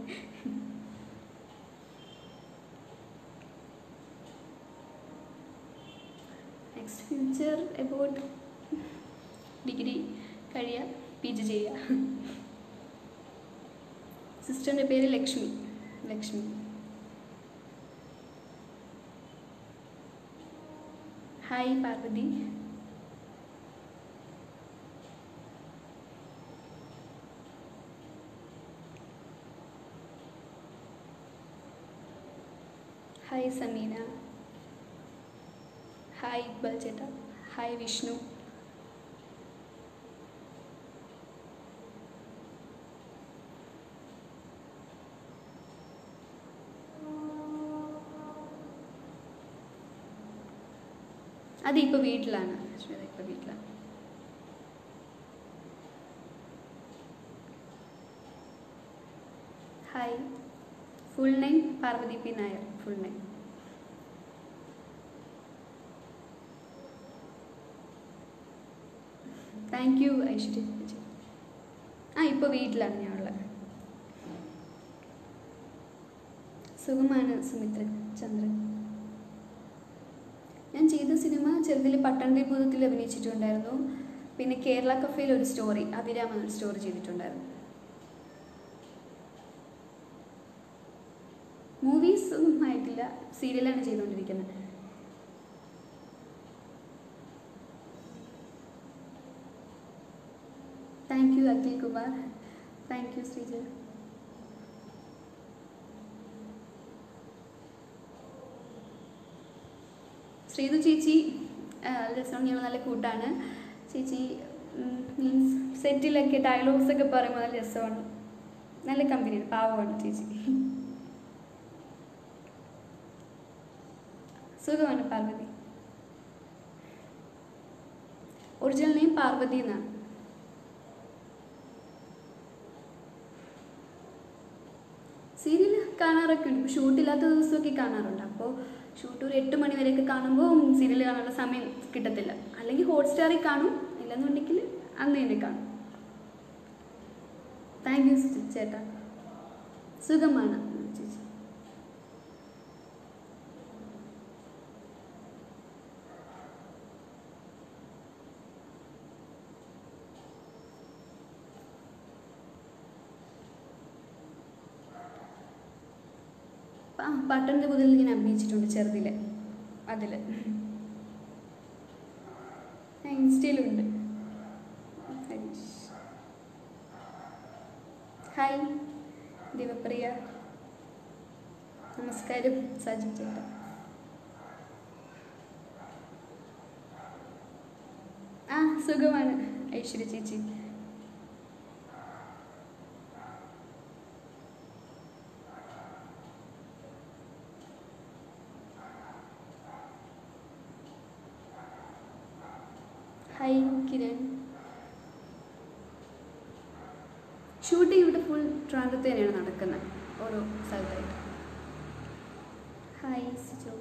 next future about degree കഴിയുക പി ജി ചെയ്യുക സിസ്റ്ററിൻ്റെ പേര് Lakshmi Lakshmi hi Parvathy hi Sameena hi Iqbal ചേട്ടാ ഹായ് വിഷ്ണു അത് ഇപ്പോൾ വീട്ടിലാണ് ശ്വേത ഇപ്പോൾ വീട്ടിലാണ് hi full name Parvathy P Nair full name thank you Aishwarya ചേച്ചി ആ ഇപ്പോൾ വീട്ടിലാണ് ഞാൻ ഉള്ളത് സുഖമാണ് സുമിത്ര ചന്ദ്രൻ ഞാൻ ചെയ്ത സിനിമ ചെറുതിൽ പട്ടണത്തിൽ ഭൂതത്തിൽ അഭിനയിച്ചിട്ടുണ്ടായിരുന്നു പിന്നെ കേരള കഫേയിൽ ഒരു സ്റ്റോറി അഭിരാമ ഒരു സ്റ്റോറി ചെയ്തിട്ടുണ്ടായിരുന്നു മൂവീസ് ഒന്നും ആയിട്ടില്ല സീരിയലാണ് ചെയ്തുകൊണ്ടിരിക്കുന്നത് thank you Akhil Kumar thank you Sreeja Sreethu ചേച്ചി ആ, രസം ഞങ്ങൾ നല്ല കൂട്ടാണ് ചേച്ചി മീൻസ് സെറ്റിലൊക്കെ ഡയലോഗ്സ് ഒക്കെ പറയുമ്പോൾ നല്ല രസമാണ് നല്ല കമ്പനിയാണ് പാവമാണ് ചേച്ചി സുഖമാണ് പാർവതി ഒറിജിനൽ നെയിം പാർവതി എന്നാണ് സീരിയൽ കാണാറൊക്കെ ഉണ്ട് ഇപ്പോൾ ഷൂട്ടില്ലാത്ത ദിവസമൊക്കെ കാണാറുണ്ട് അപ്പോൾ ഷൂട്ട് ഒരു എട്ട് മണി വരെയൊക്കെ കാണുമ്പോൾ സീരിയൽ കാണാനുള്ള സമയം കിട്ടത്തില്ല അല്ലെങ്കിൽ ഹോട്ട്സ്റ്റാറിൽ കാണും ഇല്ലെന്നുണ്ടെങ്കിൽ അന്ന് തന്നെ കാണും താങ്ക് യു ചേട്ടാ സുഖമാണ് ചേച്ചി ആ പട്ടണത്തെ മുതൽ ഞാൻ അഭിനയിച്ചിട്ടുണ്ട് ചെറുതിൽ അതിൽ ഇൻസ്റ്റയിലുണ്ട് ഹരീഷ്. ഹായ് ദിവപ്രിയ നമസ്കാരം സജി ചേട്ടാ ആ സുഖമാണ് ഐശ്വര്യ ചേച്ചി ഹായ് കിരൺ ഷൂട്ടിംഗ് ഇവിടെ ഫുൾ ട്രാൻഡത്ത് തന്നെയാണ് നടക്കുന്നത് ഓരോ സ്ഥലത്തായിട്ട് hi Sijo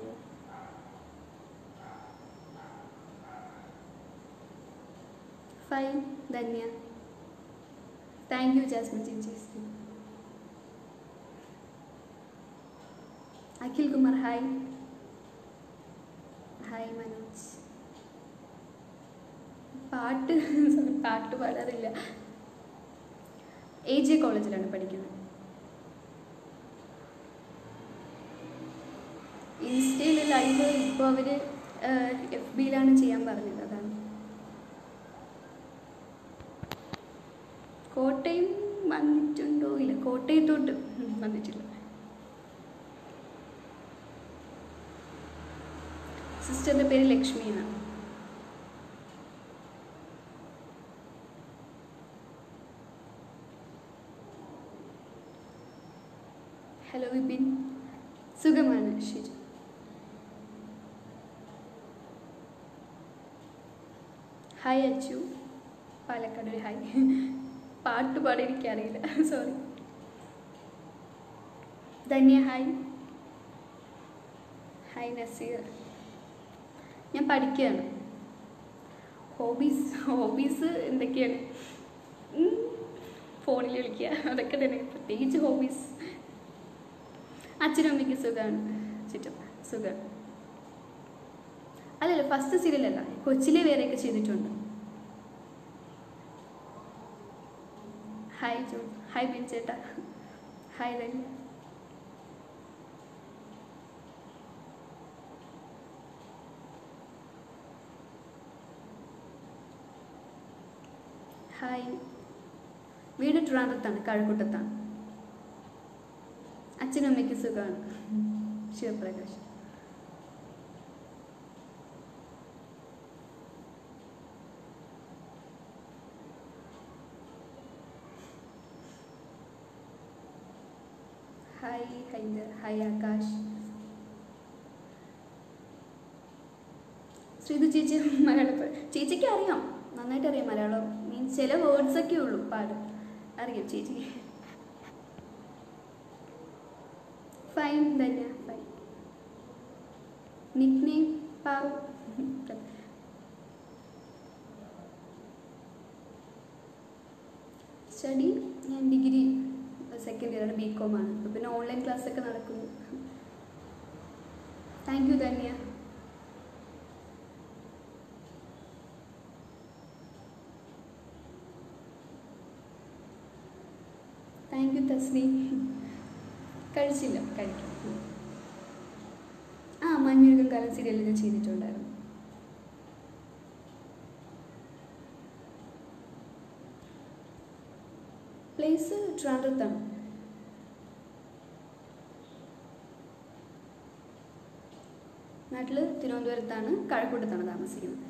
fine Dhanya thank you Jasmine ചേച്ചി അഖിൽ കുമാർ ഹായ് ഹായ് മനോജ് പാട്ട് sorry, പാട്ട് പാടാറില്ല എ ജെ കോളേജിലാണ് പഠിക്കുന്നത് ഇൻസ്റ്റയിൽ ലൈവ് ഇപ്പോൾ അവർ എഫ് ബിയിലാണ് ചെയ്യാൻ പറഞ്ഞത് അതാണ് കോട്ടയം വന്നിട്ടുണ്ടോ ഇല്ല കോട്ടയത്തോട്ട് ഉം, വന്നിട്ടില്ല സിസ്റ്ററിൻ്റെ പേര് ലക്ഷ്മി എന്നാണ് ഹലോ വിപിൻ സുഖമാണ് ഷിജു ഹായ് അച്ചു പാലക്കാട് ഒരു ഹായ് പാട്ട് പാടി എനിക്കറിയില്ല sorry Dhanya hi hi Naseer ഞാൻ പഠിക്കുകയാണ് ഹോബീസ് ഹോബീസ് എന്തൊക്കെയാണ് ഉം, ഫോണിൽ വിളിക്കുക അതൊക്കെ തന്നെ പ്രത്യേകിച്ച് ഹോബീസ് അച്ഛനും അമ്മയ്ക്ക് സുഖമാണ് ചുറ്റും സുഖമാണ് അല്ലല്ല ഫസ്റ്റ് സീരിയലല്ല കൊച്ചിലെ വേറെയൊക്കെ ചെയ്തിട്ടുണ്ട് ഹായ് ജോ ഹായ് ബിൻചേട്ടാ ഹായ് ധന്യ ഹായ് വീട് ട്രിവാൻഡ്രത്താണ് കഴക്കൂട്ടത്താണ് അച്ഛനും അമ്മയ്ക്ക് സുഖമാണ് ശിവപ്രകാശ് ഹായ് ഹൈദർ ഹായ് ആകാശ് ശ്രീതു ചേച്ചി മലയാളം പ- ചേച്ചിക്ക് അറിയാം നന്നായിട്ട് അറിയാം മലയാളം മീൻസ് ചില വേർഡ്സ് ഒക്കെ ഉള്ളൂ പാട് അറിയാം ചേച്ചി fine Dhanya fine nick name Pavu study ഞാൻ ഡിഗ്രി സെക്കൻഡ് ഇയറാണ് ബി കോം ആണ് അപ്പോൾ പിന്നെ ഓൺലൈൻ ക്ലാസ് ഒക്കെ നടക്കുന്നു thank you Dhanya thank you Tasni കഴിച്ചില്ല കഴിക്കാം ആ മഞ്ഞുരുകം കാലം സീരിയലിൽ ഞാൻ ചെയ്തിട്ടുണ്ടായിരുന്നു പ്ലേസ് ട്രാൻഡ്രത്താണ് നാട്ടിൽ തിരുവനന്തപുരത്താണ് കഴക്കൂട്ടത്താണ് താമസിക്കുന്നത്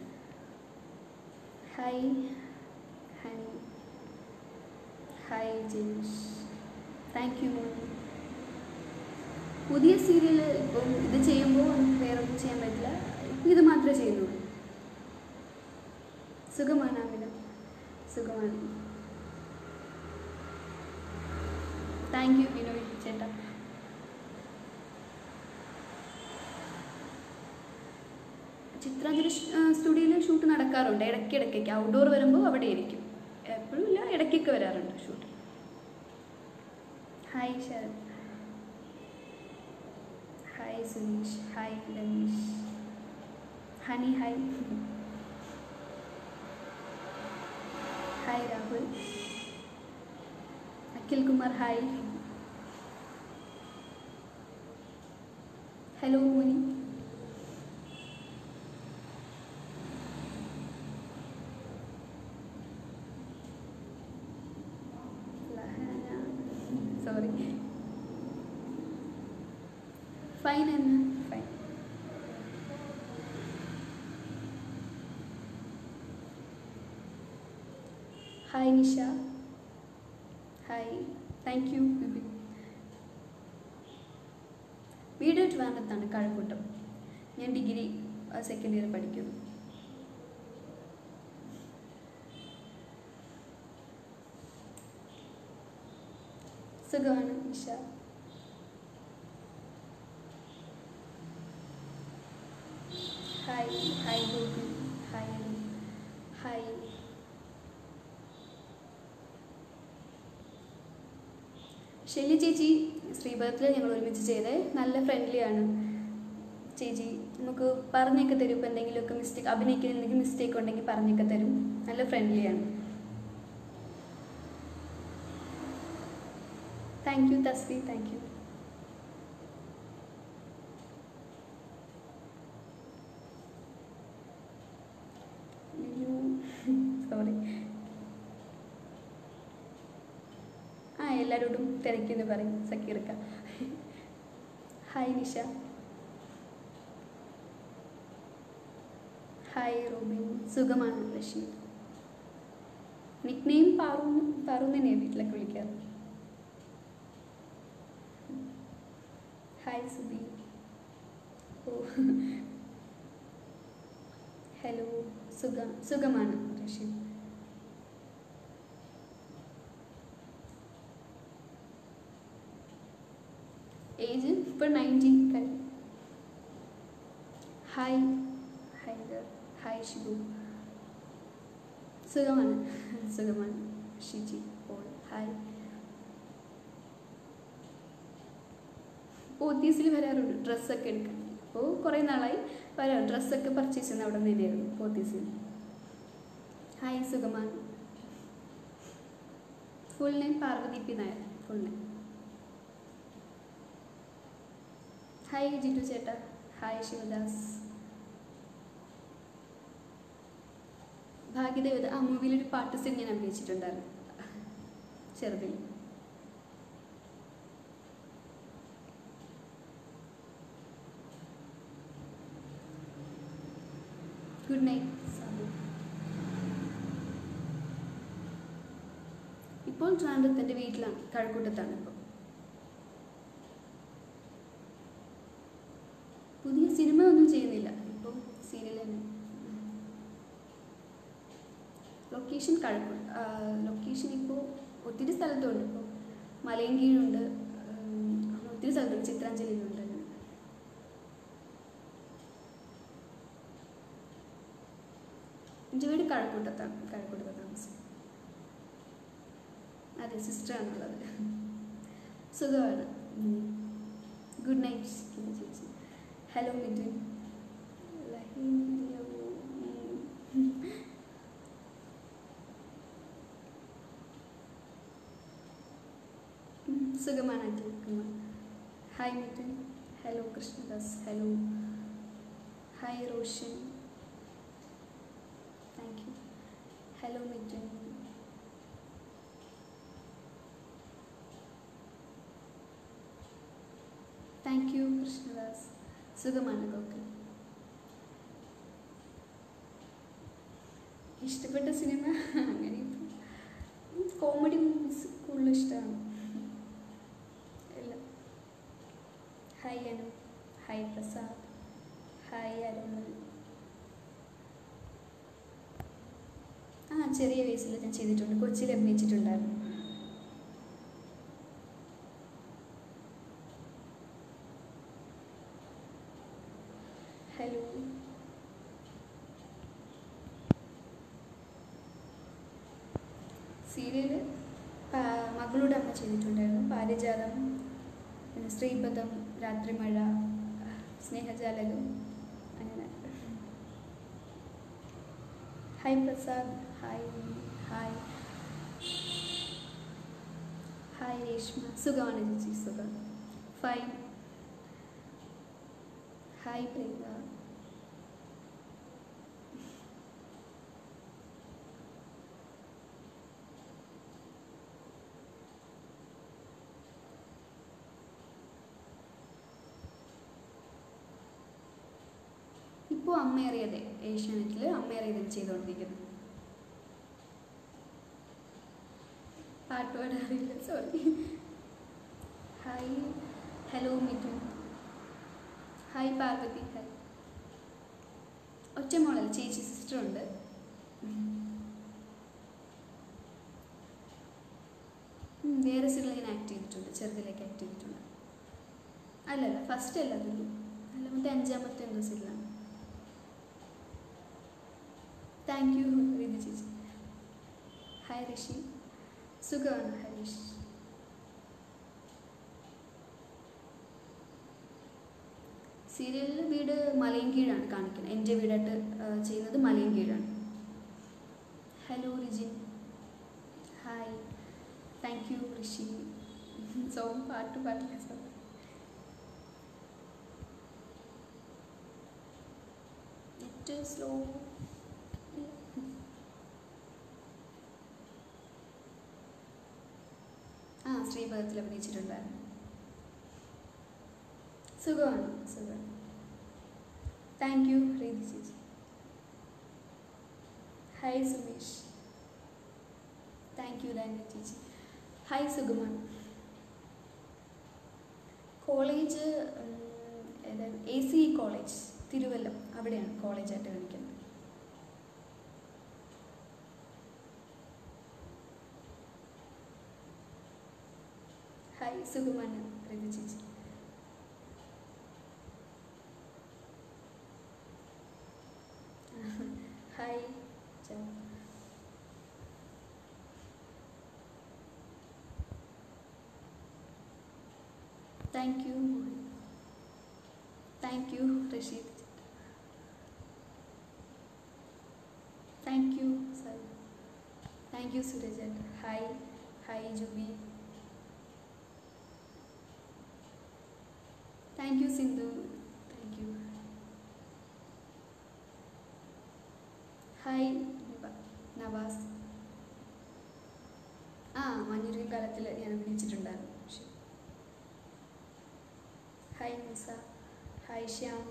hi Honey hi James thank you Moni പുതിയ സീരിയൽ ഇപ്പം ഇത് ചെയ്യുമ്പോൾ നമുക്ക് വേറെ ഒന്നും ചെയ്യാൻ പറ്റില്ല ഇപ്പം ഇത് മാത്രമേ ചെയ്യുന്നുള്ളൂ സുഖമാണ് അമിത സുഖമാണ് താങ്ക് യു ബിനോയ് ചേട്ടാ ചിത്രാഞ്ജലി സ്റ്റുഡിയോയിൽ ഷൂട്ട് നടക്കാറുണ്ട് ഇടയ്ക്കിടയ്ക്കൊക്കെ ഔട്ട്ഡോർ വരുമ്പോൾ അവിടെ ഇരിക്കും എപ്പോഴും ഇല്ല ഇടയ്ക്കൊക്കെ വരാറുണ്ട് shoot hi Sarath hi Suneesh hi Ramesh Honey hi hi Rahul Akhil Kumar hi hello Moni sorry fine എന്നാ fine hi Nisha hi thank you Bibi വീട് ട്രിവാൻഡ്രത്താണ് കഴക്കൂട്ടം ഞാൻ ഡിഗ്രി സെക്കൻഡ് ഇയർ പഠിക്കുന്നു സുഖമാണ് Nisha hi hi Gopi hi Anu hi Shalya ചേച്ചി ശ്രീപഥത്തിൽ ഞങ്ങൾ ഒരുമിച്ച് ചെയ്തേ നല്ല ഫ്രണ്ട്ലിയാണ് ചേച്ചി നമുക്ക് പറഞ്ഞൊക്കെ തരും ഇപ്പം എന്തെങ്കിലുമൊക്കെ മിസ്റ്റേക്ക് അഭിനയിക്കുന്ന എന്തെങ്കിലും മിസ്റ്റേക്ക് ഉണ്ടെങ്കിൽ പറഞ്ഞൊക്കെ തരും നല്ല ഫ്രണ്ട്ലിയാണ് thank you Taswi thank you sorry ആ എല്ലാവരോടും തിരക്കിന്ന് പറയും സക്കീർക്ക ഹായ് നിഷ ഹായ് റോബിൻ സുഖമാണ് റഷീദ് നിക് നെയിം പാറു പാറു തന്നെയാണ് വീട്ടിലൊക്കെ വിളിക്കാറ് ഹായ് ഹായ് സുബി ഓ ഹലോ സുഖം സുഖമാണ് റഷീദ് ഏജ് ഇപ്പോൾ നയൻറ്റീൻ കഴിഞ്ഞു ഹായ് ഹൈദർ ഹായ് ഷിബു സുഖമാണ് സുഖമാണ് ഷിജി പോൾ ഹായ് പോത്തീസിൽ വരാറുണ്ട് ഡ്രസ്സൊക്കെ എടുക്കാൻ അപ്പോൾ കുറേ നാളായി വരാം ഡ്രസ്സൊക്കെ പർച്ചേസ് ചെയ്യുന്ന അവിടെ നിന്ന് തന്നെയായിരുന്നു പോത്തീസിൽ ഹായ് സുഖമാണ് full name Parvathy P Nair full name hi Jittu ചേട്ടാ ഹായ് ശിവദാസ് ഭാഗ്യദേവത ആ മൂവിയിലൊരു പാട്ട് സിംഗ് ഞാൻ അഭിനയിച്ചിട്ടുണ്ടായിരുന്നു ചെറുതിൽ ഗുഡ് നൈറ്റ് സാബു ഇപ്പോൾ ട്രാൻഡത്തിൻ്റെ വീട്ടിലാണ് കഴക്കൂട്ടത്താണ് ഇപ്പോൾ പുതിയ സിനിമ ഒന്നും ചെയ്യുന്നില്ല ഇപ്പോൾ സീരിയൽ തന്നെ ലൊക്കേഷൻ കഴക്കൂട്ട് ലൊക്കേഷൻ ഇപ്പോൾ ഒത്തിരി സ്ഥലത്തുണ്ട് ഇപ്പോൾ മലയങ്കീഴുണ്ട് ഉം, അങ്ങനെ ഒത്തിരി സ്ഥലത്തുണ്ട് ചിത്രാഞ്ജലിയിലുണ്ട് അങ്ങനെ. എൻ്റെ വീട് കഴക്കൂട്ടത്താണ് കഴക്കൂട്ടത്ത് താമസം അതെ സിസ്റ്ററാണുള്ളത് സുഖമാണ് ഗുഡ് നൈറ്റ് ചേച്ചി ഹലോ മിഥുൻ ലഹീം ഹലോ ഉം. ഉം, സുഖമാണ് aunty Kumar hi Mithun hello Krishnadas hello hi Roshan thank you hello Mithun thank you Krishnadas സുഖമാണ് ഗോകുൽ ഇഷ്ടപ്പെട്ട സിനിമ അങ്ങനെ കോമഡി മൂവീസ് കൂടുതൽ ഇഷ്ടമാണ് എല്ലാം hi Anu hi Prasad hi Arumal ആ ചെറിയ വയസ്സിൽ ഞാൻ ചെയ്തിട്ടുണ്ട് കൊച്ചിയിൽ അഭിനയിച്ചിട്ടുണ്ടായിരുന്നു ഹലോ സീരിയൽ മകളുടെ അമ്മ ചെയ്തിട്ടുണ്ടായിരുന്നു പാരിജാതം പിന്നെ ശ്രീപദം രാത്രിമഴ സ്നേഹജാലകം അങ്ങനെ hi Prasad hi hi hi Reshma സുഖമാണ് ചേച്ചി സുഖം ഫൈൻ ഹായ് പ്രിയ ഇപ്പോൾ അമ്മേറിയതെ ഏഷ്യാനെറ്റിൽ അമ്മേറിയതിൽ ചെയ്തുകൊണ്ടിരിക്കുന്നു പാട്ട് പാടാറില്ല sorry hi hello Mithun hi Parvathy hi ഒറ്റ മോളല്ല ചേച്ചി സിസ്റ്റർ ഉണ്ട് ഉം, വേറെ സീരിയൽ ഞാൻ ആക്ട് ചെയ്തിട്ടുണ്ട് ചെറുതിലേക്ക് ആക്ട് ചെയ്തിട്ടുണ്ട് അല്ലല്ല ഫസ്റ്റ് അല്ല അതൊരു നാലാമത്തെ അഞ്ചാമത്തെ എന്തോ സീരിയലാണ് താങ്ക് യു റിതി ചേച്ചി ഹായ് ഋഷി സുഖമാണ് ഹരീഷ് സീരിയലിൽ വീട് മലയും കീഴാണ് കാണിക്കുന്നത് എൻ്റെ വീടായിട്ട് ആ, ചെയ്യുന്നത് മലയും കീഴാണ് hello Rijin hi thank you Rishi song പാട്ട് പാടില്ല സോറി നെറ്റ് സ്ലോ ആ ശ്രീപദത്തിൽ അഭിനയിച്ചിട്ടുണ്ടായിരുന്നു സുഖമാണ് സുഖം താങ്ക് യു പ്രീതി ചേച്ചി ഹായ് സുമേഷ് താങ്ക് യു ലാൻഡ ചേച്ചി ഹായ് സുഗമാണ് college A C college Thiruvallam അവിടെയാണ് കോളേജായിട്ട് കാണിക്കുന്നത് ഹായ് സുഖമാണ് റിത ചേച്ചി ഹായ് ചാ thank you thank you Rasheed thank you sir thank you Suraj hi hi Jubi thank you Sindhu thank you hi Navas ആ മഞ്ഞുരുകി കാലത്തിൽ ഞാൻ അഭിനയിച്ചിട്ടുണ്ടായിരുന്നു ശരി hi Musa hi Shyam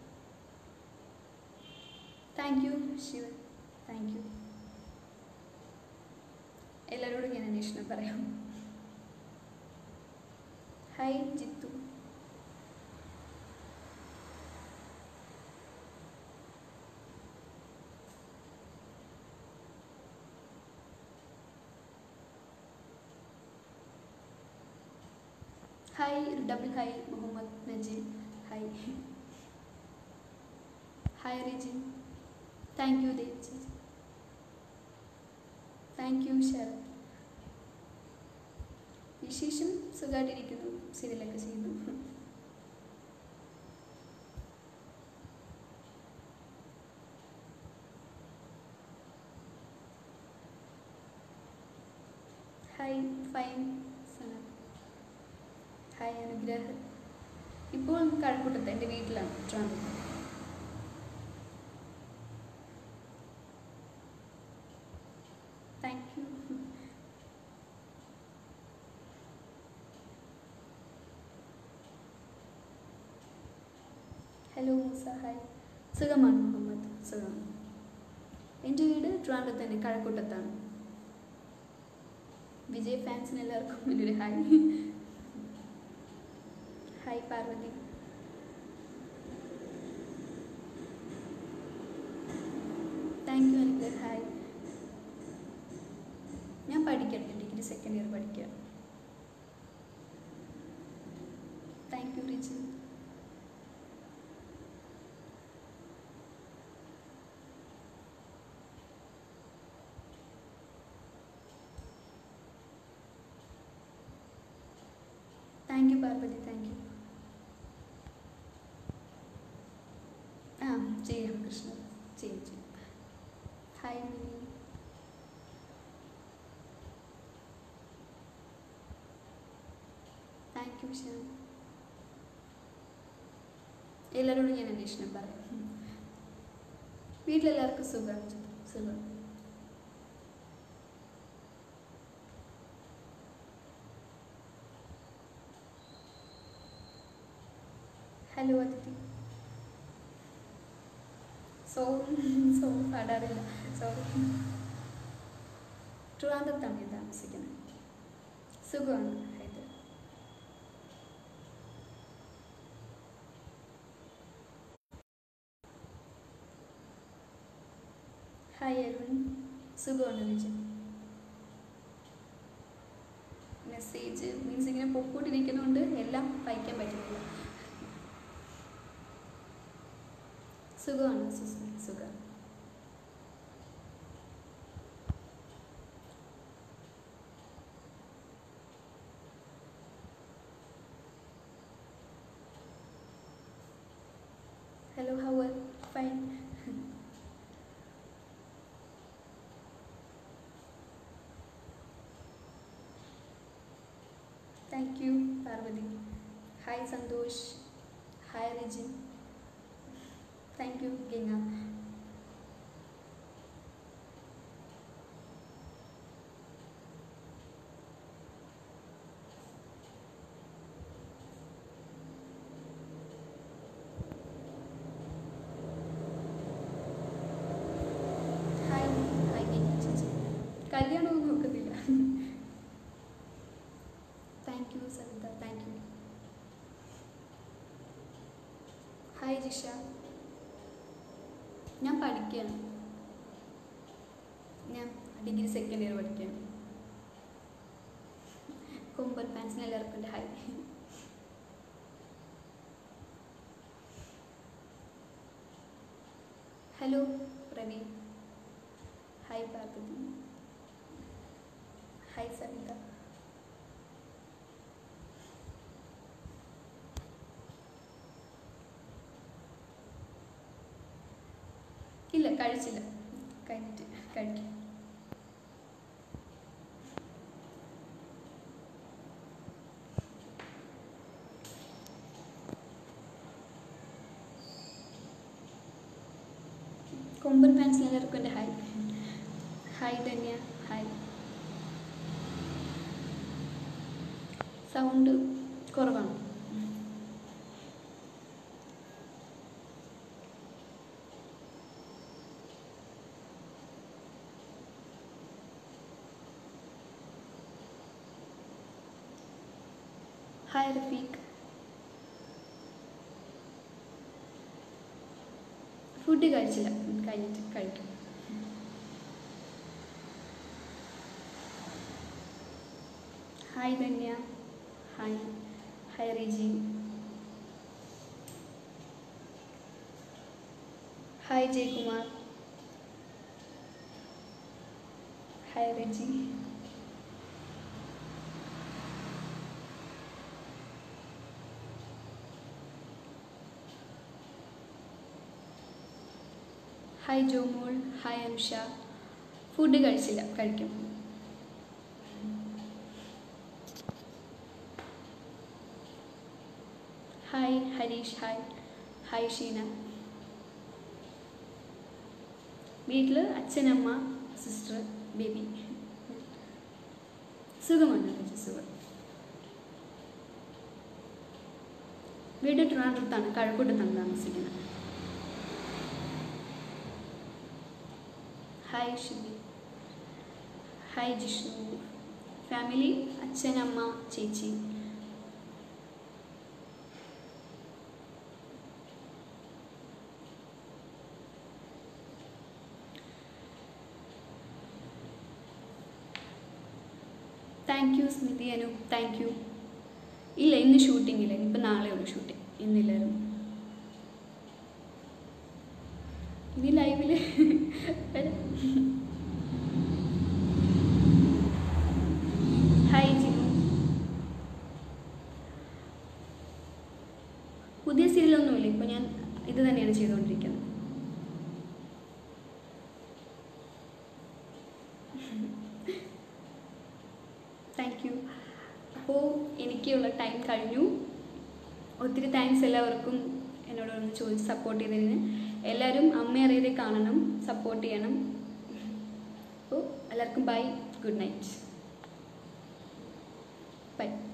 thank you Shivan thank you എല്ലാവരോടും ഞാൻ അന്വേഷണം പറയാം hi Jithu hi double hi Muhammad Najeel hi hi Rijin thank you Dev ചേച്ചി താങ്ക് യു ശരത് വിശേഷം സുഖമായിട്ടിരിക്കുന്നു സീരിയലൊക്കെ ചെയ്യുന്നു hi fine Sana hi Anugrah ഇപ്പോൾ കഴക്കൂട്ടത്ത് എൻ്റെ വീട്ടിലാണ് transfer thank you hello Moosa hi സുഖമാണ് മുഹമ്മദ് സുഖം എൻ്റെ വീട് ട്രിവാൻഡ്രത്ത് തന്നെ കഴക്കൂട്ടത്താണ് വിജയ് ഫാൻസിന് എല്ലാവർക്കും എൻ്റെ ഒരു hi hi Parvathy thank you എനിക്ക് ഹായ് ഞാൻ പഠിക്കണം ഡിഗ്രി സെക്കൻഡ് ഇയർ പഠിക്കുക thank you Riji thank you Parvathy thank you ആ ചെയ്യാം കൃഷ്ണ ചെയ്യും ചെയ്യും hi Mini thank you Shyam എല്ലാവരോടും ഞാൻ അന്വേഷണം പറയാം വീട്ടിലെല്ലാവർക്കും സുഖമാണ് സുഖം ഹലോ അതിഥി സോ സോ പാടാറില്ല സോറി ട്രിവാൻഡ്രത്താണ് ഞാൻ താമസിക്കുന്നത് സുഖമാണ് ഹൈദർ ഹായ് അരുൺ സുഖമാണ് വിജയ് മെസ്സേജ് മീൻസ് ഇങ്ങനെ പൊക്കോണ്ടിരിക്കുന്നതുകൊണ്ട് എല്ലാം വായിക്കാൻ പറ്റുന്നില്ല സുഖമാണ് സുസ്മി സുഖം hello how are fine thank you Parvathy hi Santhosh hi Rijin thank you Ganga hi hi Ganga ചേച്ചി കല്യാണമൊന്നും നോക്കുന്നില്ല thank you Savitha thank you hi Jisha ഞാൻ പഠിക്കുകയാണ് ഞാൻ ഡിഗ്രി സെക്കൻഡ് ഇയർ പഠിക്കുകയാണ് കൊമ്പൻ ഫാൻസിന് എല്ലാവർക്കും ഉണ്ട് hi hello Praveen hi Parvathy hi Savitha ഇല്ല കഴിച്ചില്ല കഴിഞ്ഞിട്ട് കഴിക്കും കൊമ്പൻ ഫാൻസിന് എല്ലാവർക്കും എൻ്റെ hi hi Dhanya hi sound കുറവാണ് ഹായ് റഫീഖ് ഫുഡ് കഴിച്ചില്ല കഴിഞ്ഞിട്ട് കഴിക്കും hi Dhanya hi hi Riji hi Jayakumar hi Riji hi Jomol hi Anusha food കഴിച്ചില്ല കഴിക്കും hi Harish hi hi Sheena വീട്ടിൽ അച്ഛനമ്മ സിസ്റ്റർ ബേബി സുഖമുണ്ട് ചേച്ചി സുഖം വീട് ട്രിവാൻഡ്രത്താണ് കഴക്കൂട്ടത്താണ് താമസിക്കുന്നത് hi Shibi hi Jishnu family അച്ഛൻ അമ്മ ചേച്ചി thank you Smithi Anu thank you ഇല്ല ഇന്ന് ഷൂട്ടിംഗ് ഇല്ല ഇനിയിപ്പോൾ നാളെ ഉള്ളൂ ഷൂട്ടിംഗ് ഇന്നില്ലായിരുന്നു ഇനി ലൈവിൽ ഹായ് ജിനു പുതിയ സീരിയലൊന്നുമില്ല ഇപ്പോൾ ഞാൻ ഇത് തന്നെയാണ് ചെയ്തുകൊണ്ടിരിക്കുന്നത് താങ്ക് യു അപ്പോൾ എനിക്കുള്ള ടൈം കഴിഞ്ഞു ഒത്തിരി താങ്ക്സ് എല്ലാവർക്കും എന്നോട് ഒന്ന് ചോദിച്ച് സപ്പോർട്ട് ചെയ്തതിന് എല്ലാവരും അമ്മ അറിയാതെ കാണണം സപ്പോർട്ട് ചെയ്യണം അപ്പോൾ എല്ലാവർക്കും ബൈ ഗുഡ് നൈറ്റ് ബൈ